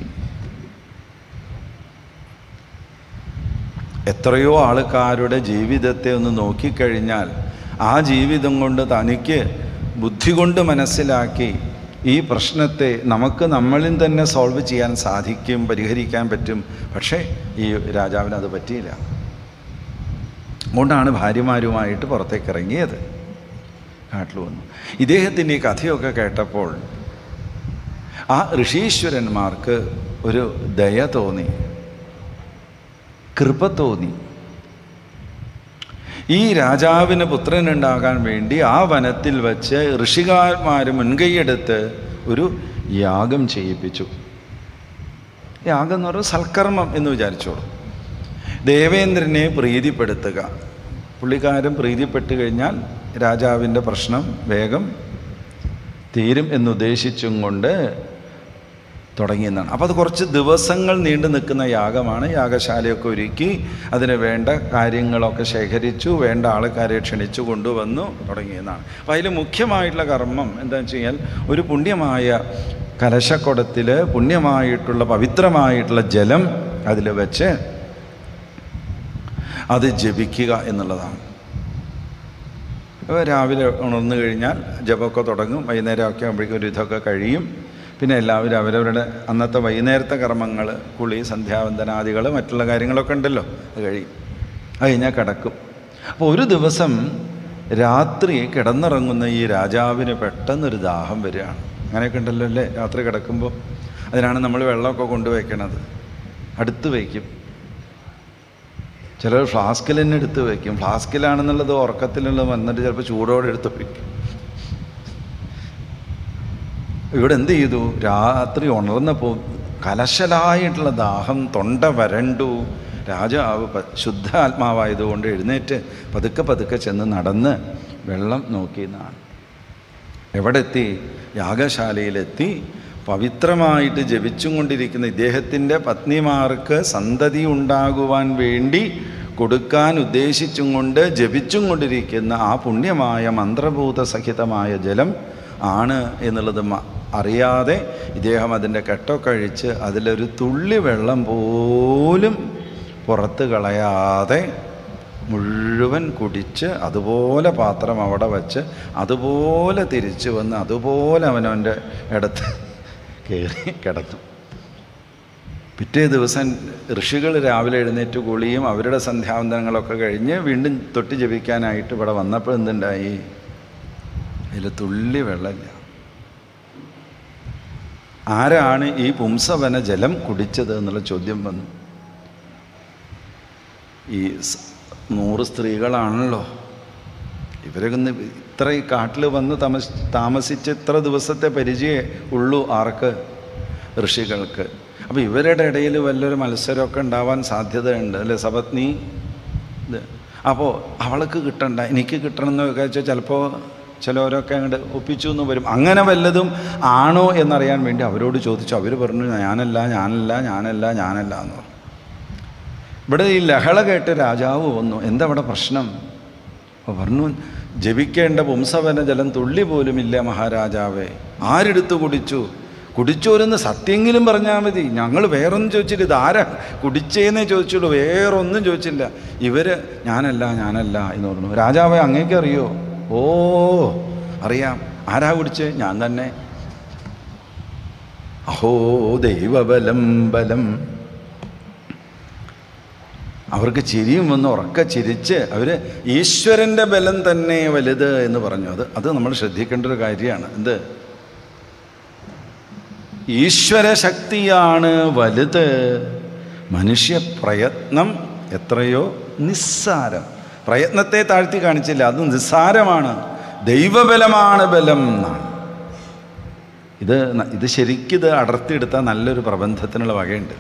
എത്രയോ ആൾക്കാരുടെ ജീവിതത്തെ ഒന്ന് നോക്കിക്കഴിഞ്ഞാൽ ആ ജീവിതം കൊണ്ട് തനിക്ക് ബുദ്ധി കൊണ്ട് മനസ്സിലാക്കി ഈ പ്രശ്നത്തെ നമുക്ക് നമ്മളിൽ തന്നെ സോൾവ് ചെയ്യാൻ സാധിക്കും പരിഹരിക്കാൻ പറ്റും പക്ഷേ ഈ രാജാവിന് അത് പറ്റിയില്ല അതുകൊണ്ടാണ് ഭാര്യമാരുമായിട്ട് പുറത്തേക്ക് ഇറങ്ങിയത് കാട്ടിൽ വന്നു ഇദ്ദേഹത്തിൻ്റെ ഈ കഥയൊക്കെ കേട്ടപ്പോൾ ആ ഋഷീശ്വരന്മാർക്ക് ഒരു ദയ തോന്നി കൃപ തോന്നി ഈ രാജാവിന് പുത്രനുണ്ടാകാൻ വേണ്ടി ആ വനത്തിൽ വച്ച് ഋഷികാന്മാർ മുൻകൈയെടുത്ത് ഒരു യാഗം ചെയ്യിപ്പിച്ചു യാഗം എന്ന് പറയുന്നത് സൽക്കർമ്മം എന്ന് വിചാരിച്ചോളൂ ദേവേന്ദ്രനെ പ്രീതിപ്പെടുത്തുക പുള്ളിക്കാരൻ പ്രീതിപ്പെട്ട് കഴിഞ്ഞാൽ രാജാവിൻ്റെ പ്രശ്നം വേഗം തീരും എന്നുദ്ദേശിച്ചും കൊണ്ട് തുടങ്ങിയെന്നാണ് അപ്പോൾ അത് കുറച്ച് ദിവസങ്ങൾ നീണ്ടു നിൽക്കുന്ന യാഗമാണ് യാഗശാലയൊക്കെ ഒരുക്കി അതിന് വേണ്ട കാര്യങ്ങളൊക്കെ ശേഖരിച്ചു വേണ്ട ആൾക്കാരെ ക്ഷണിച്ചു കൊണ്ടുവന്നു തുടങ്ങിയെന്നാണ് അപ്പോൾ അതിൽ മുഖ്യമായിട്ടുള്ള കർമ്മം എന്താണെന്ന് വെച്ച് കഴിഞ്ഞാൽ ഒരു പുണ്യമായ കലശക്കുടത്തിൽ പുണ്യമായിട്ടുള്ള പവിത്രമായിട്ടുള്ള ജലം അതിൽ വെച്ച് അത് ജപിക്കുക എന്നുള്ളതാണ് അപ്പോൾ രാവിലെ ഉണർന്നു കഴിഞ്ഞാൽ ജപമൊക്കെ തുടങ്ങും വൈകുന്നേരം ഒക്കെ ആകുമ്പോഴേക്കും ഒരു ഇതൊക്കെ കഴിയും പിന്നെ എല്ലാവരും അവരവരുടെ അന്നത്തെ വൈകുന്നേരത്തെ കർമ്മങ്ങൾ കുളി സന്ധ്യാവന്തനാദികൾ മറ്റുള്ള കാര്യങ്ങളൊക്കെ ഉണ്ടല്ലോ അത് കഴിയും അത് കഴിഞ്ഞാൽ കിടക്കും അപ്പോൾ ഒരു ദിവസം രാത്രി കിടന്നിറങ്ങുന്ന ഈ രാജാവിന് പെട്ടെന്നൊരു ദാഹം വരികയാണ് അങ്ങനെയൊക്കെ ഉണ്ടല്ലോ അല്ലേ രാത്രി കിടക്കുമ്പോൾ അതിനാണ് നമ്മൾ വെള്ളമൊക്കെ കൊണ്ടുവയ്ക്കണത് അടുത്ത് വയ്ക്കും ചിലർ ഫ്ലാസ്കിൽ തന്നെ എടുത്ത് വയ്ക്കും ഫ്ലാസ്കിലാണെന്നുള്ളത് ഉറക്കത്തിലുള്ള വന്നിട്ട് ചിലപ്പോൾ ചൂടോടെ എടുത്ത് വയ്ക്കും ഇവിടെ എന്ത് ചെയ്തു രാത്രി ഉണർന്നപ്പോൾ കലശലായിട്ടുള്ള ദാഹം തൊണ്ട വരണ്ടു രാജാവ് പ- ശുദ്ധ ആത്മാവായതുകൊണ്ട് എഴുന്നേറ്റ് പതുക്കെ പതുക്കെ ചെന്ന് നടന്ന് വെള്ളം നോക്കിയെന്നാണ് എവിടെ എത്തി യാഗശാലയിലെത്തി പവിത്രമായിട്ട് ജപിച്ചും കൊണ്ടിരിക്കുന്ന ഇദ്ദേഹത്തിൻ്റെ പത്നിമാർക്ക് സന്തതി ഉണ്ടാകുവാൻ വേണ്ടി കൊടുക്കാൻ ഉദ്ദേശിച്ചും കൊണ്ട് ജപിച്ചും കൊണ്ടിരിക്കുന്ന ആ പുണ്യമായ മന്ത്രഭൂത സഹിതമായ ജലം ആണ് എന്നുള്ളത് മ- അറിയാതെ ഇദ്ദേഹം അതിൻ്റെ കെട്ടൊക്കെ അഴിച്ച് അതിലൊരു തുള്ളി വെള്ളം പോലും പുറത്ത് കളയാതെ മുഴുവൻ കുടിച്ച് അതുപോലെ പാത്രം അവിടെ വച്ച് അതുപോലെ തിരിച്ചു വന്ന് അതുപോലെ അവനവൻ്റെ ഇടത്ത് കയറി കിടന്നു പിറ്റേ ദിവസം ഋഷികൾ രാവിലെ എഴുന്നേറ്റ് കുളിയും അവരുടെ സന്ധ്യാവന്തനങ്ങളൊക്കെ കഴിഞ്ഞ് വീണ്ടും തൊട്ട് ജപിക്കാനായിട്ട് ഇവിടെ വന്നപ്പോൾ എന്തുണ്ടായി അതിൽ തുള്ളി വെള്ളമില്ല ആരാണ് ഈ പുംസവന ജലം കുടിച്ചത് എന്നുള്ള ചോദ്യം വന്നു ഈ സ് നൂറ് സ്ത്രീകളാണല്ലോ ഇവരൊക്കെ ഒന്ന് ഇത്ര ഈ കാട്ടിൽ വന്ന് താമസ താമസിച്ച് ഇത്ര ദിവസത്തെ പരിചയം ഉള്ളൂ ആർക്ക് ഋഷികൾക്ക് അപ്പോൾ ഇവരുടെ ഇടയിൽ വല്ലൊരു മത്സരമൊക്കെ ഉണ്ടാവാൻ സാധ്യതയുണ്ട് അല്ലേ സപത്നി ഇത് അപ്പോൾ അവൾക്ക് കിട്ടണ്ട എനിക്ക് കിട്ടണം എന്നൊക്കെ വെച്ചാൽ ചിലപ്പോൾ ചിലവരൊക്കെ അങ്ങോട്ട് ഒപ്പിച്ചു എന്ന് വരും അങ്ങനെ വല്ലതും ആണോ എന്നറിയാൻ വേണ്ടി അവരോട് ചോദിച്ചു അവർ പറഞ്ഞു ഞാനല്ല ഞാനല്ല ഞാനല്ല ഞാനല്ല എന്ന് പറഞ്ഞു ഇവിടെ ഈ ലഹള കേട്ട് രാജാവ് വന്നു എന്താ ഇവിടെ പ്രശ്നം അപ്പോൾ പറഞ്ഞു ജപിക്കേണ്ട പുംസവന ജലം തുള്ളി പോലുമില്ല മഹാരാജാവേ ആരെടുത്ത് കുടിച്ചു കുടിച്ചോരെന്ന് സത്യമെങ്കിലും പറഞ്ഞാൽ മതി ഞങ്ങൾ വേറൊന്നും ചോദിച്ചില്ല ഇത് ആരാ കുടിച്ചേന്നേ ചോദിച്ചുള്ളൂ വേറൊന്നും ചോദിച്ചില്ല ഇവര് ഞാനല്ല ഞാനല്ല എന്ന് പറഞ്ഞു രാജാവേ അങ്ങേക്ക് അറിയോ ഓ അറിയാം ആരാ കുടിച്ചേ ഞാൻ തന്നെ അഹോ ദൈവബലം ബലം അവർക്ക് ചിരിയും വന്ന് ഉറക്ക ചിരിച്ച് അവർ ഈശ്വരൻ്റെ ബലം തന്നെ വലുത് എന്ന് പറഞ്ഞു അത് അത് നമ്മൾ ശ്രദ്ധിക്കേണ്ട ഒരു കാര്യമാണ് എന്ത് ഈശ്വര ശക്തിയാണ് വലുത് മനുഷ്യ പ്രയത്നം എത്രയോ നിസ്സാരം പ്രയത്നത്തെ താഴ്ത്തി കാണിച്ചില്ല അത് നിസ്സാരമാണ് ദൈവബലമാണ് ബലം എന്നാണ് ഇത് ന- ഇത് ശരിക്കിത് അടർത്തിയെടുത്താൽ നല്ലൊരു പ്രബന്ധത്തിനുള്ള വകയുണ്ട്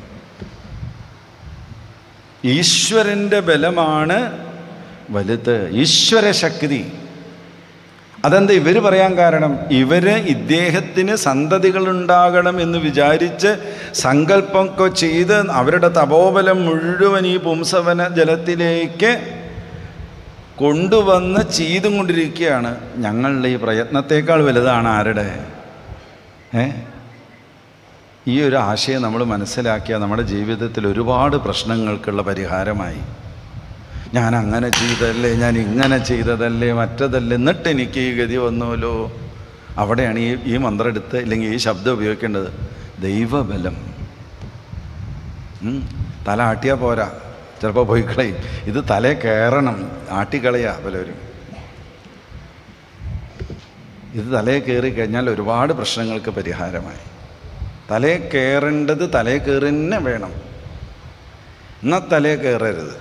ഈശ്വരൻ്റെ ബലമാണ് വലുത് ഈശ്വര ശക്തി അതെന്താ ഇവർ പറയാൻ കാരണം ഇവര് ഇദ്ദേഹത്തിന് സന്തതികളുണ്ടാകണം എന്ന് വിചാരിച്ച് സങ്കല്പമൊക്കെ ചെയ്ത് അവരുടെ തപോബലം മുഴുവൻ ഈ പുംസവന ജലത്തിലേക്ക് കൊണ്ടുവന്ന് ചെയ്തും കൊണ്ടിരിക്കുകയാണ് ഞങ്ങളുടെ ഈ പ്രയത്നത്തേക്കാൾ വലുതാണ് ആരുടെ ഏ ഈ ഒരു ആശയം നമ്മൾ മനസ്സിലാക്കിയാൽ നമ്മുടെ ജീവിതത്തിൽ ഒരുപാട് പ്രശ്നങ്ങൾക്കുള്ള പരിഹാരമായി ഞാൻ അങ്ങനെ ചെയ്തതല്ലേ ഞാൻ ഇങ്ങനെ ചെയ്തതല്ലേ മറ്റതല്ലേ എന്നിട്ട് എനിക്ക് ഈ ഗതി വന്നുവല്ലോ അവിടെയാണ് ഈ ഈ മന്ത്രം എടുത്ത് ഇല്ലെങ്കിൽ ഈ ശബ്ദം ഉപയോഗിക്കേണ്ടത് ദൈവബലം ഉം. തല ആട്ടിയാൽ പോരാ ചിലപ്പോൾ പോയി കളയും ഇത് തലേ കയറണം ആട്ടിക്കളയാ പലരും ഇത് തലേ കയറി കഴിഞ്ഞാൽ ഒരുപാട് പ്രശ്നങ്ങൾക്ക് പരിഹാരമായി തലേ കയറേണ്ടത് തലേ കയറി തന്നെ വേണം എന്നാൽ തലേ കയറരുത്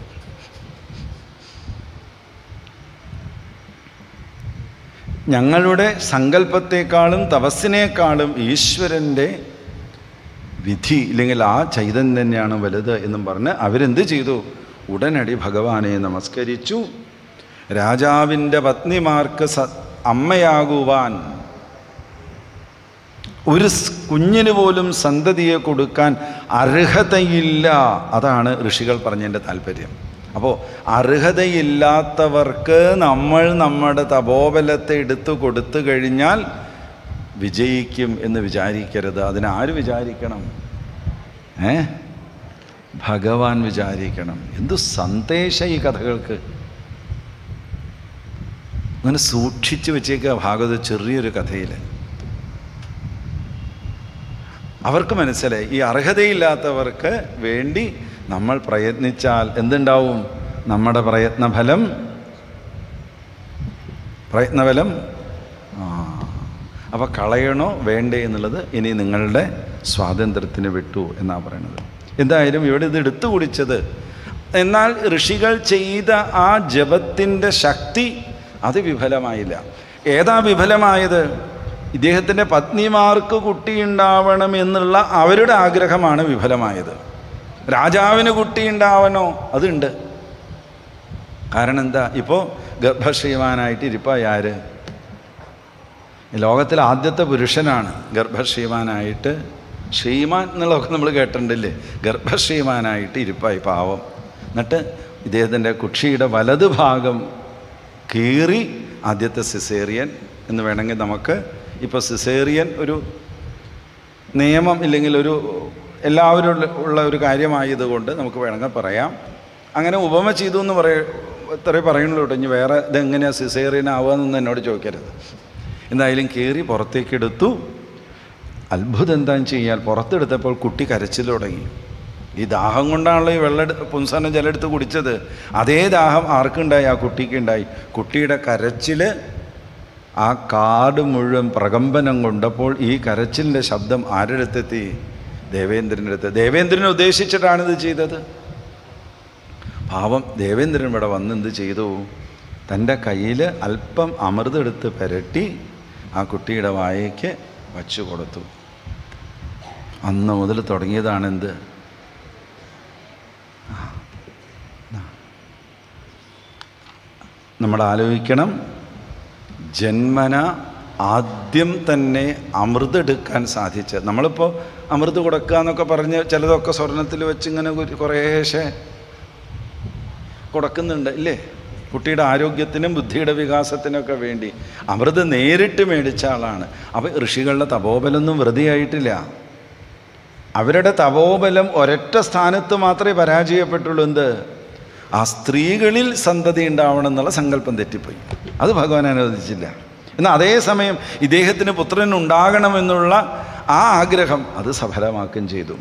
ഞങ്ങളുടെ സങ്കല്പത്തെക്കാളും തപസ്സിനേക്കാളും ഈശ്വരൻ്റെ വിധി ഇല്ലെങ്കിൽ ആ ചൈതന്യം തന്നെയാണ് വലുത് എന്നും പറഞ്ഞ് അവരെന്ത് ചെയ്തു ഉടനടി ഭഗവാനെ നമസ്കരിച്ചു രാജാവിൻ്റെ പത്നിമാർക്ക് സ അമ്മയാകുവാൻ ഒരു സ് കുഞ്ഞിന് പോലും സന്തതിയെ കൊടുക്കാൻ അർഹതയില്ല അതാണ് ഋഷികൾ പറഞ്ഞതിൻ്റെ താല്പര്യം അപ്പോൾ അർഹതയില്ലാത്തവർക്ക് നമ്മൾ നമ്മുടെ തപോബലത്തെ എടുത്തു കൊടുത്തു കഴിഞ്ഞാൽ വിജയിക്കും എന്ന് വിചാരിക്കരുത് അതിനാര് വിചാരിക്കണം ഏ ഭഗവാൻ വിചാരിക്കണം എന്തു സന്ദേശം ഈ കഥകൾക്ക് അങ്ങനെ സൂക്ഷിച്ചു വെച്ചേക്കുക ഭാഗവത ചെറിയൊരു കഥയിൽ അവർക്ക് മനസ്സിലായി ഈ അർഹതയില്ലാത്തവർക്ക് വേണ്ടി നമ്മൾ പ്രയത്നിച്ചാൽ എന്തുണ്ടാവും നമ്മുടെ പ്രയത്നഫലം പ്രയത്നഫലം ആ അപ്പോൾ കളയണോ വേണ്ടേ എന്നുള്ളത് ഇനി നിങ്ങളുടെ സ്വാതന്ത്ര്യത്തിന് വിട്ടു എന്നാണ് പറയുന്നത് എന്തായാലും ഇവിടെ ഇത് എടുത്തു കുടിച്ചത് എന്നാൽ ഋഷികൾ ചെയ്ത ആ ജപത്തിൻ്റെ ശക്തി അത് വിഫലമായില്ല ഏതാ വിഫലമായത് ഇദ്ദേഹത്തിൻ്റെ പത്നിമാർക്ക് കുട്ടിയുണ്ടാവണം എന്നുള്ള അവരുടെ ആഗ്രഹമാണ് വിഫലമായത് രാജാവിന് കുട്ടിയുണ്ടാവണോ അതുണ്ട് കാരണം എന്താ ഇപ്പോൾ ഗർഭശ്രീമാനായിട്ട് ഇരിപ്പായി ആര് ഈ ലോകത്തിലെ ആദ്യത്തെ പുരുഷനാണ് ഗർഭശ്രീമാനായിട്ട് ശ്രീമാൻ എന്നുള്ളതൊക്കെ നമ്മൾ കേട്ടിട്ടുണ്ടല്ലേ ഗർഭശ്രീമാനായിട്ട് ഇരിപ്പായി പാവം എന്നിട്ട് ഇദ്ദേഹത്തിൻ്റെ കുക്ഷിയുടെ വലത് ഭാഗം കീറി ആദ്യത്തെ സിസേറിയൻ എന്ന് വേണമെങ്കിൽ നമുക്ക് ഇപ്പോൾ സിസേറിയൻ ഒരു നിയമം ഇല്ലെങ്കിൽ ഒരു എല്ലാവരും ഉള്ള- ഉള്ള ഒരു കാര്യമായതുകൊണ്ട് നമുക്ക് വേണമെങ്കിൽ പറയാം അങ്ങനെ ഉപമ ചെയ്തു എന്ന് പറയ ഇത്രേ പറയുന്നുള്ളൂ കേട്ടോ ഇനി വേറെ ഇതെങ്ങനെയാണ് സിസേറിയൻ ആവുകയെന്നൊന്നും എന്നോട് ചോദിക്കരുത് എന്തായാലും കയറി പുറത്തേക്കെടുത്തു അത്ഭുതം എന്താണെന്ന് ചെയ്യാൽ പുറത്തെടുത്തപ്പോൾ കുട്ടി കരച്ചിൽ തുടങ്ങി ഈ ദാഹം കൊണ്ടാണല്ലോ ഈ വെള്ളം എടു- പുംസന ജലം എടുത്ത് കുടിച്ചത് അതേ ദാഹം ആർക്കുണ്ടായി ആ കുട്ടിക്കുണ്ടായി കുട്ടിയുടെ കരച്ചിൽ ആ കാട് മുഴുവൻ പ്രകമ്പനം കൊണ്ടപ്പോൾ ഈ കരച്ചിലിൻ്റെ ശബ്ദം ആരുടെ അടുത്തെത്തി ദേവേന്ദ്രൻ്റെ അടുത്ത് ദേവേന്ദ്രനെ ഉദ്ദേശിച്ചിട്ടാണ് ഇത് ചെയ്തത് പാവം ദേവേന്ദ്രൻ ഇവിടെ വന്ന് എന്ത് ചെയ്തു തൻ്റെ കയ്യിൽ അല്പം അമൃതെടുത്ത് പുരട്ടി ആ കുട്ടിയുടെ വായയ്ക്ക് വച്ചു കൊടുത്തു അന്ന് മുതൽ തുടങ്ങിയതാണ് എന്ത് നമ്മൾ ആലോചിക്കണം ജന്മന ആദ്യം തന്നെ അമൃതെടുക്കാൻ സാധിച്ചത് നമ്മളിപ്പോൾ അമൃത് കൊടുക്കുക എന്നൊക്കെ പറഞ്ഞ് ചിലതൊക്കെ സ്വർണത്തിൽ വെച്ച് ഇങ്ങനെ ഒരു കുറേശ്ശെ കൊടുക്കുന്നുണ്ട് ഇല്ലേ കുട്ടിയുടെ ആരോഗ്യത്തിനും ബുദ്ധിയുടെ വികാസത്തിനൊക്കെ വേണ്ടി അമൃത് നേരിട്ട് മേടിച്ച ആളാണ് അപ്പോൾ ഋഷികളുടെ തപോബലൊന്നും വെറുതെ ആയിട്ടില്ല അവരുടെ തപോബലം ഒരൊറ്റ സ്ഥാനത്ത് മാത്രമേ പരാജയപ്പെട്ടുള്ളൂ എന്ത് ആ സ്ത്രീകളിൽ സന്തതി ഉണ്ടാവണം എന്നുള്ള സങ്കല്പം തെറ്റിപ്പോയി അത് ഭഗവാൻ അനുവദിച്ചില്ല എന്നാൽ അതേസമയം ഇദ്ദേഹത്തിന് പുത്രൻ ഉണ്ടാകണമെന്നുള്ള ആ ആഗ്രഹം അത് സഫലമാക്കുകയും ചെയ്തു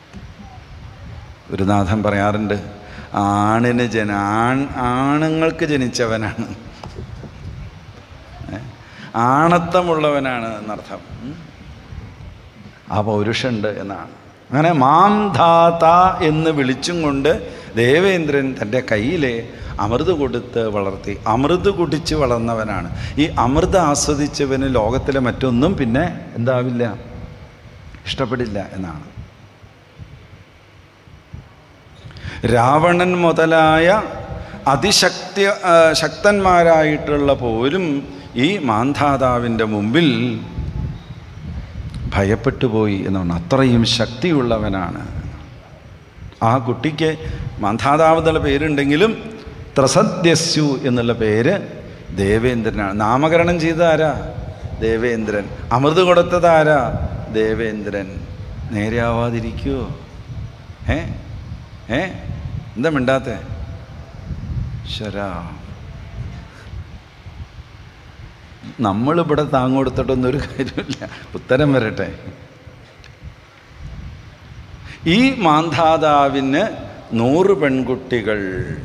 ഒരു നാഥൻ പറയാറുണ്ട് ആണിന് ജന ആൺ ആണുങ്ങൾക്ക് ജനിച്ചവനാണ് ഏ? ആണത്തമുള്ളവനാണ് എന്നർത്ഥം ഉം. ആ പൗരുഷുണ്ട് എന്നാണ് അങ്ങനെ മാം ധാത എന്ന് വിളിച്ചും കൊണ്ട് ദേവേന്ദ്രൻ തൻ്റെ കയ്യിലെ അമൃത് കൊടുത്ത് വളർത്തി അമൃത് കുടിച്ച് വളർന്നവനാണ് ഈ അമൃത് ആസ്വദിച്ചവന് ലോകത്തിലെ മറ്റൊന്നും പിന്നെ എന്താവില്ല ഇഷ്ടപ്പെടില്ല എന്നാണ് രാവണൻ മുതലായ അതിശക്തി ആ, ശക്തന്മാരായിട്ടുള്ള പോലും ഈ മാന്ധാതാവിൻ്റെ മുമ്പിൽ ഭയപ്പെട്ടു പോയി എന്നാണ് അത്രയും ശക്തിയുള്ളവനാണ് ആ കുട്ടിക്ക് മാന്ധാതാവ് എന്നുള്ള പേരുണ്ടെങ്കിലും ത്രസദ്യസ്യു എന്നുള്ള പേര് ദേവേന്ദ്രനാണ് നാമകരണം ചെയ്ത ആരാ ദേവേന്ദ്രൻ അമൃത് കൊടുത്തത് ആരാ ദേവേന്ദ്രൻ നേരെയാവാതിരിക്കുമോ ഏ ഏ എന്താ മിണ്ടാത്തെ ശരാ നമ്മളിവിടെ താങ്ങൊടുത്തിട്ടൊന്നും ഒരു കാര്യമില്ല ഉത്തരം വരട്ടെ ഈ മാന്ധാതാവിന് നൂറ് പെൺകുട്ടികൾ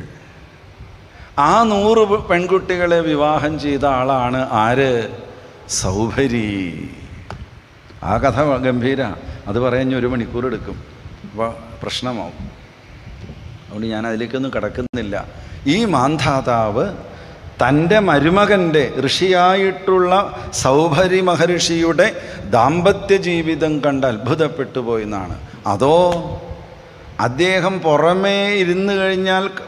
ആ നൂറ് പെ- പെൺകുട്ടികളെ വിവാഹം ചെയ്ത ആളാണ് ആര് സൗഭരി ആ കഥ ഗംഭീര അത് പറയാൻ ഇനി ഒരു മണിക്കൂർ എടുക്കും അപ്പോൾ പ്രശ്നമാവും അതുകൊണ്ട് ഞാൻ അതിലേക്കൊന്നും കടക്കുന്നില്ല ഈ മാന്ധാതാവ് തൻ്റെ മരുമകൻ്റെ ഋഷിയായിട്ടുള്ള സൗഭരി മഹർഷിയുടെ ദാമ്പത്യ ജീവിതം കണ്ട് അത്ഭുതപ്പെട്ടു പോയെന്നാണ് അതോ അദ്ദേഹം പുറമേ ഇരുന്ന് കഴിഞ്ഞാൽ ക-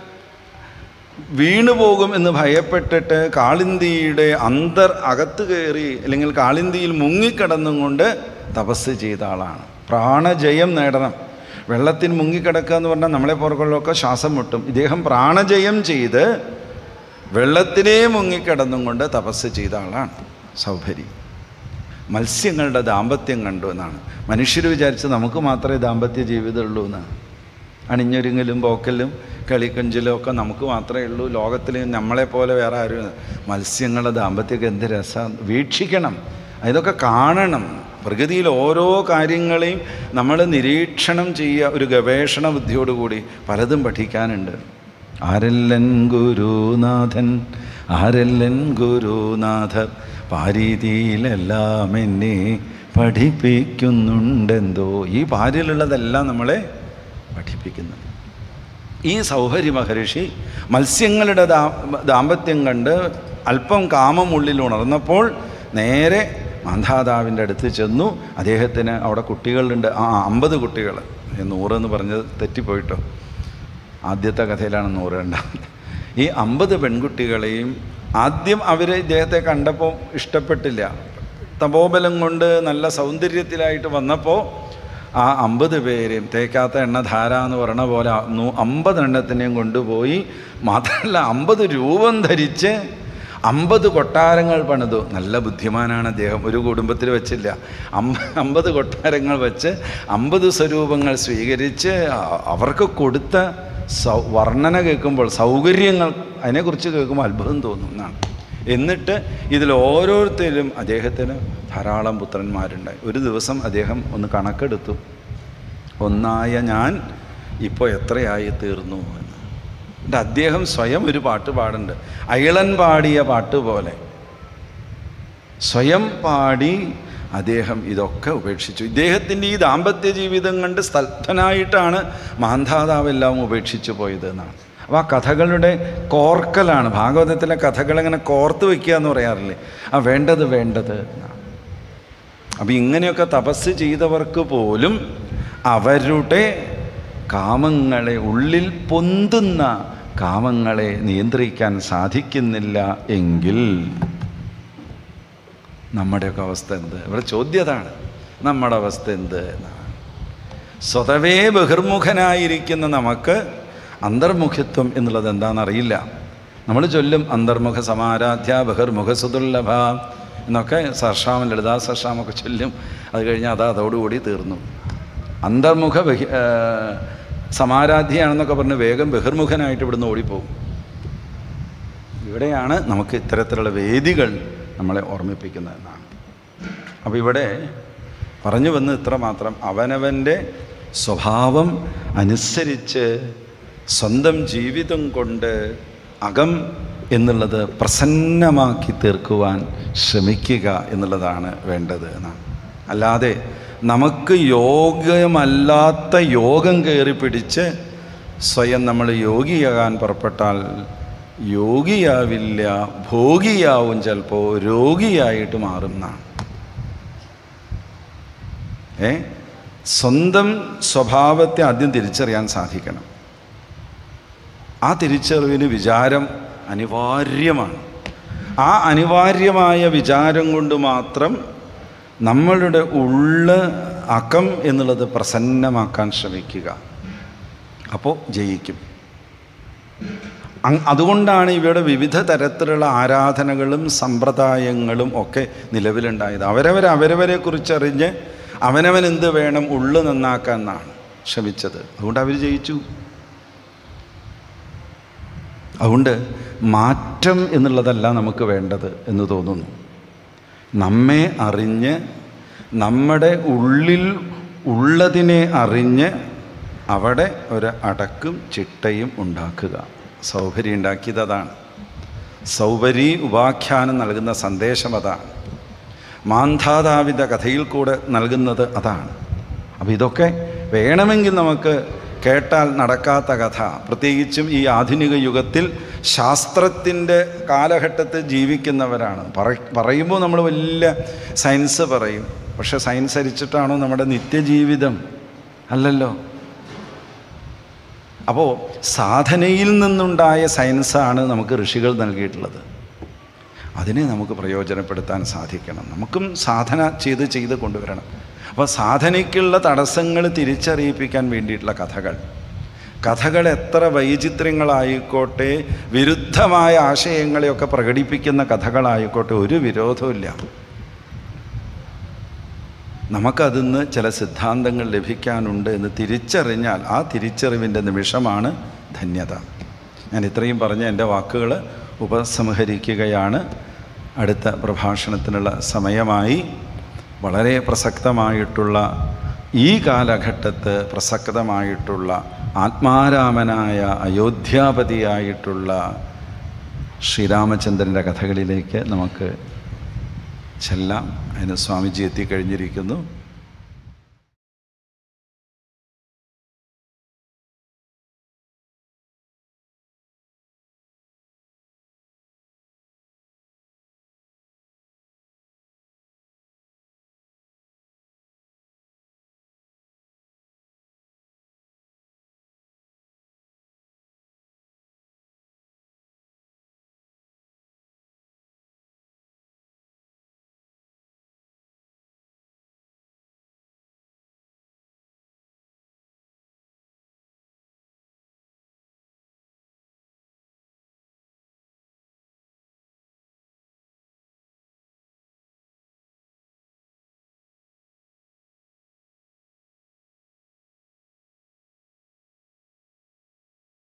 വീണുപോകും എന്ന് ഭയപ്പെട്ടിട്ട് കാളിന്തിയുടെ അന്തർ അകത്ത് കയറി അല്ലെങ്കിൽ കാളിന്തിയിൽ മുങ്ങിക്കിടന്നും കൊണ്ട് തപസ് ചെയ്ത ആളാണ് പ്രാണജയം നേടണം വെള്ളത്തിൽ മുങ്ങിക്കിടക്കുക എന്ന് പറഞ്ഞാൽ നമ്മളെ പുറകുള്ളൊക്കെ ശ്വാസം മുട്ടും ഇദ്ദേഹം പ്രാണജയം ചെയ്ത് വെള്ളത്തിലേ മുങ്ങിക്കിടന്നും കൊണ്ട് തപസ് ചെയ്ത ആളാണ് സൗഭരി മത്സ്യങ്ങളുടെ ദാമ്പത്യം കണ്ടു എന്നാണ് മനുഷ്യർ വിചാരിച്ച് നമുക്ക് മാത്രമേ ദാമ്പത്യ ജീവിതമുള്ളൂ എന്നാണ് അണിഞ്ഞൊരുങ്ങലും പോക്കലും കളിക്കൊഞ്ചലും ഒക്കെ നമുക്ക് മാത്രമേ ഉള്ളൂ ലോകത്തിൽ നമ്മളെപ്പോലെ വേറെ ആരും മത്സ്യങ്ങളുടെ ദാമ്പത്യമൊക്കെ എന്ത് രസം വീക്ഷിക്കണം ഇതൊക്കെ കാണണം പ്രകൃതിയിൽ ഓരോ കാര്യങ്ങളെയും നമ്മൾ നിരീക്ഷണം ചെയ്യുക ഒരു ഗവേഷണ ബുദ്ധിയോടുകൂടി പലതും പഠിക്കാനുണ്ട് ആരെല്ലൻ ഗുരുനാഥൻ ആരെല്ലൻ ഗുരുനാഥർ പാരീതിയിലെല്ലാം എന്നെ പഠിപ്പിക്കുന്നുണ്ടെന്തോ ഈ പാരിലുള്ളതെല്ലാം നമ്മളെ പഠിപ്പിക്കുന്നു ഈ സൗഹരി മഹർഷി മത്സ്യങ്ങളുടെ ദാ ദാമ്പത്യം കണ്ട് അല്പം കാമം ഉള്ളിൽ ഉണർന്നപ്പോൾ നേരെ മാന്ധാതാവിൻ്റെ അടുത്ത് ചെന്നു അദ്ദേഹത്തിന് അവിടെ കുട്ടികളുണ്ട് ആ അമ്പത് കുട്ടികൾ നൂറെന്ന് പറഞ്ഞത് തെറ്റിപ്പോയിട്ടോ ആദ്യത്തെ കഥയിലാണ് നൂറ് രണ്ടാമത് ഈ അമ്പത് പെൺകുട്ടികളെയും ആദ്യം അവർ ഇദ്ദേഹത്തെ കണ്ടപ്പോൾ ഇഷ്ടപ്പെട്ടില്ല തപോബലം കൊണ്ട് നല്ല സൗന്ദര്യത്തിലായിട്ട് വന്നപ്പോൾ ആ അമ്പത് പേരെയും തേക്കാത്ത എണ്ണ ധാര എന്ന് പറയണ പോലെ ആ നൂ- അമ്പത് എണ്ണത്തിനെയും കൊണ്ടുപോയി മാത്രമല്ല അമ്പത് രൂപം ധരിച്ച് അമ്പത് കൊട്ടാരങ്ങൾ പണിതു നല്ല ബുദ്ധിമാനാണ് അദ്ദേഹം ഒരു കുടുംബത്തിൽ വെച്ചില്ല അമ്പ അമ്പത് കൊട്ടാരങ്ങൾ വെച്ച് അമ്പത് സ്വരൂപങ്ങൾ സ്വീകരിച്ച് അ- അവർക്ക് കൊടുത്ത സൗ വർണ്ണന കേൾക്കുമ്പോൾ സൗകര്യങ്ങൾ അതിനെക്കുറിച്ച് കേൾക്കുമ്പോൾ അത്ഭുതം തോന്നും എന്നാണ് എന്നിട്ട് ഇതിൽ ഓരോരുത്തരും അദ്ദേഹത്തിന് ധാരാളം പുത്രന്മാരുണ്ടായി ഒരു ദിവസം അദ്ദേഹം ഒന്ന് കണക്കെടുത്തു ഒന്നായ ഞാൻ ഇപ്പോൾ എത്രയായി തീർന്നു എന്ന് എന്നിട്ട് അദ്ദേഹം സ്വയം ഒരു പാട്ട് പാടുന്നുണ്ട് അയളൻ പാടിയ പാട്ട് പോലെ സ്വയം പാടി അദ്ദേഹം ഇതൊക്കെ ഉപേക്ഷിച്ചു ഇദ്ദേഹത്തിൻ്റെ ഈ ദാമ്പത്യ ജീവിതം കണ്ട് സ്തബ്ധനായിട്ടാണ് മാന്ധാതാവെല്ലാം ഉപേക്ഷിച്ചു പോയത് എന്നാണ് അപ്പോൾ ആ കഥകളുടെ കോർക്കലാണ് ഭാഗവതത്തിലെ കഥകൾ ഇങ്ങനെ കോർത്ത് വയ്ക്കുക എന്ന് പറയാറില്ലേ ആ വേണ്ടത് വേണ്ടത് എന്നാണ് അപ്പം ഇങ്ങനെയൊക്കെ തപസ് ചെയ്തവർക്ക് പോലും അവരുടെ കാമങ്ങളെ ഉള്ളിൽ പൊന്തുന്ന കാമങ്ങളെ നിയന്ത്രിക്കാൻ സാധിക്കുന്നില്ല എങ്കിൽ നമ്മുടെയൊക്കെ അവസ്ഥ എന്ത് ഇവിടെ ചോദ്യതാണ് നമ്മുടെ അവസ്ഥ എന്ത് എന്നാണ് സ്വതവേ ബഹിർമുഖനായിരിക്കുന്ന നമുക്ക് അന്തർമുഖത്വം എന്നുള്ളത് എന്താണെന്നറിയില്ല നമ്മൾ ചൊല്ലും അന്തർമുഖ സമാരാധ്യ ബഹിർമുഖ സുദുർലഭ എന്നൊക്കെ സർഷാമൻ ലളിതാ സർഷാമൊക്കെ ചൊല്ലും അത് കഴിഞ്ഞാൽ അത് അതോടുകൂടി തീർന്നു അന്തർമുഖ ബഹി ആ, സമാരാധ്യയാണെന്നൊക്കെ പറഞ്ഞ് വേഗം ബഹിർമുഖനായിട്ട് ഇവിടുന്ന് ഓടിപ്പോകും ഇവിടെയാണ് നമുക്ക് ഇത്തരത്തിലുള്ള വേദികൾ നമ്മളെ ഓർമ്മിപ്പിക്കുന്നതെന്നാണ് അപ്പോൾ ഇവിടെ പറഞ്ഞു വന്ന് ഇത്ര മാത്രം അവനവൻ്റെ സ്വഭാവം അനുസരിച്ച് സ്വന്തം ജീവിതം കൊണ്ട് അകം എന്നുള്ളത് പ്രസന്നമാക്കി തീർക്കുവാൻ ശ്രമിക്കുക എന്നുള്ളതാണ് വേണ്ടത് എന്നാണ് അല്ലാതെ നമുക്ക് യോഗ്യമല്ലാത്ത യോഗം കയറി പിടിച്ച് സ്വയം നമ്മൾ യോഗിയാകാൻ പുറപ്പെട്ടാൽ യോഗിയാവില്ല ഭോഗിയാവും ചിലപ്പോൾ രോഗിയായിട്ട് മാറും എന്നാണ് ഏ സ്വന്തം സ്വഭാവത്തെ ആദ്യം തിരിച്ചറിയാൻ സാധിക്കണം ആ തിരിച്ചറിവിന് വിചാരം അനിവാര്യമാണ് ആ അനിവാര്യമായ വിചാരം കൊണ്ട് മാത്രം നമ്മളുടെ ഉള്ള് അകം എന്നുള്ളത് പ്രസന്നമാക്കാൻ ശ്രമിക്കുക അപ്പോൾ ജയിക്കും അങ് അതുകൊണ്ടാണ് ഇവയുടെ വിവിധ തരത്തിലുള്ള ആരാധനകളും സമ്പ്രദായങ്ങളും ഒക്കെ നിലവിലുണ്ടായത് അവരവർ അവരവരെ കുറിച്ചറിഞ്ഞ് അവനവൻ എന്ത് വേണം ഉള്ളു നന്നാക്കാൻ എന്നാണ് ശ്രമിച്ചത് അതുകൊണ്ട് അവർ ജയിച്ചു അതുകൊണ്ട് മാറ്റം എന്നുള്ളതല്ല നമുക്ക് വേണ്ടത് എന്ന് തോന്നുന്നു നമ്മെ അറിഞ്ഞ് നമ്മുടെ ഉള്ളിൽ ഉള്ളതിനെ അറിഞ്ഞ് അവിടെ ഒരു അടക്കും ചിട്ടയും ഉണ്ടാക്കുക സൗകര്യം ഉണ്ടാക്കിയത് അതാണ് സൗകരി ഉപാഖ്യാനം നൽകുന്ന സന്ദേശം അതാണ് മാന്ധാതാവിൻ്റെ കഥയിൽ കൂടെ നൽകുന്നത് അതാണ് അപ്പോൾ ഇതൊക്കെ വേണമെങ്കിൽ നമുക്ക് കേട്ടാൽ നടക്കാത്ത കഥ പ്രത്യേകിച്ചും ഈ ആധുനിക യുഗത്തിൽ ശാസ്ത്രത്തിൻ്റെ കാലഘട്ടത്തിൽ ജീവിക്കുന്നവരാണ് പറ പറയുമ്പോൾ നമ്മൾ വലിയ സയൻസ് പറയും പക്ഷെ സയൻസ് അരിച്ചിട്ടാണോ നമ്മുടെ നിത്യജീവിതം അല്ലല്ലോ അപ്പോൾ സാധനയിൽ നിന്നുണ്ടായ സയൻസാണ് നമുക്ക് ഋഷികൾ നൽകിയിട്ടുള്ളത് അതിനെ നമുക്ക് പ്രയോജനപ്പെടുത്താൻ സാധിക്കണം നമുക്കും സാധന ചെയ്ത് ചെയ്ത് കൊണ്ടുവരണം അപ്പോൾ സാധനയ്ക്കുള്ള തടസ്സങ്ങൾ തിരിച്ചറിയിപ്പിക്കാൻ വേണ്ടിയിട്ടുള്ള കഥകൾ കഥകൾ എത്ര വൈചിത്ര്യങ്ങളായിക്കോട്ടെ വിരുദ്ധമായ ആശയങ്ങളെയൊക്കെ പ്രകടിപ്പിക്കുന്ന കഥകളായിക്കോട്ടെ ഒരു വിരോധമില്ല നമുക്കതിന്ന് ചില സിദ്ധാന്തങ്ങൾ ലഭിക്കാനുണ്ട് എന്ന് തിരിച്ചറിഞ്ഞാൽ ആ തിരിച്ചറിവിൻ്റെ നിമിഷമാണ് ധന്യത ഞാൻ ഇത്രയും പറഞ്ഞ എൻ്റെ വാക്കുകൾ ഉപസംഹരിക്കുകയാണ് അടുത്ത പ്രഭാഷണത്തിനുള്ള സമയമായി വളരെ പ്രസക്തമായിട്ടുള്ള ഈ കാലഘട്ടത്ത് പ്രസക്തമായിട്ടുള്ള ആത്മാരാമനായ അയോധ്യാപതിയായിട്ടുള്ള ശ്രീരാമചന്ദ്രൻ്റെ കഥകളിലേക്ക് നമുക്ക് ചെല്ലാം അതിന് സ്വാമിജി എത്തിക്കഴിഞ്ഞിരിക്കുന്നു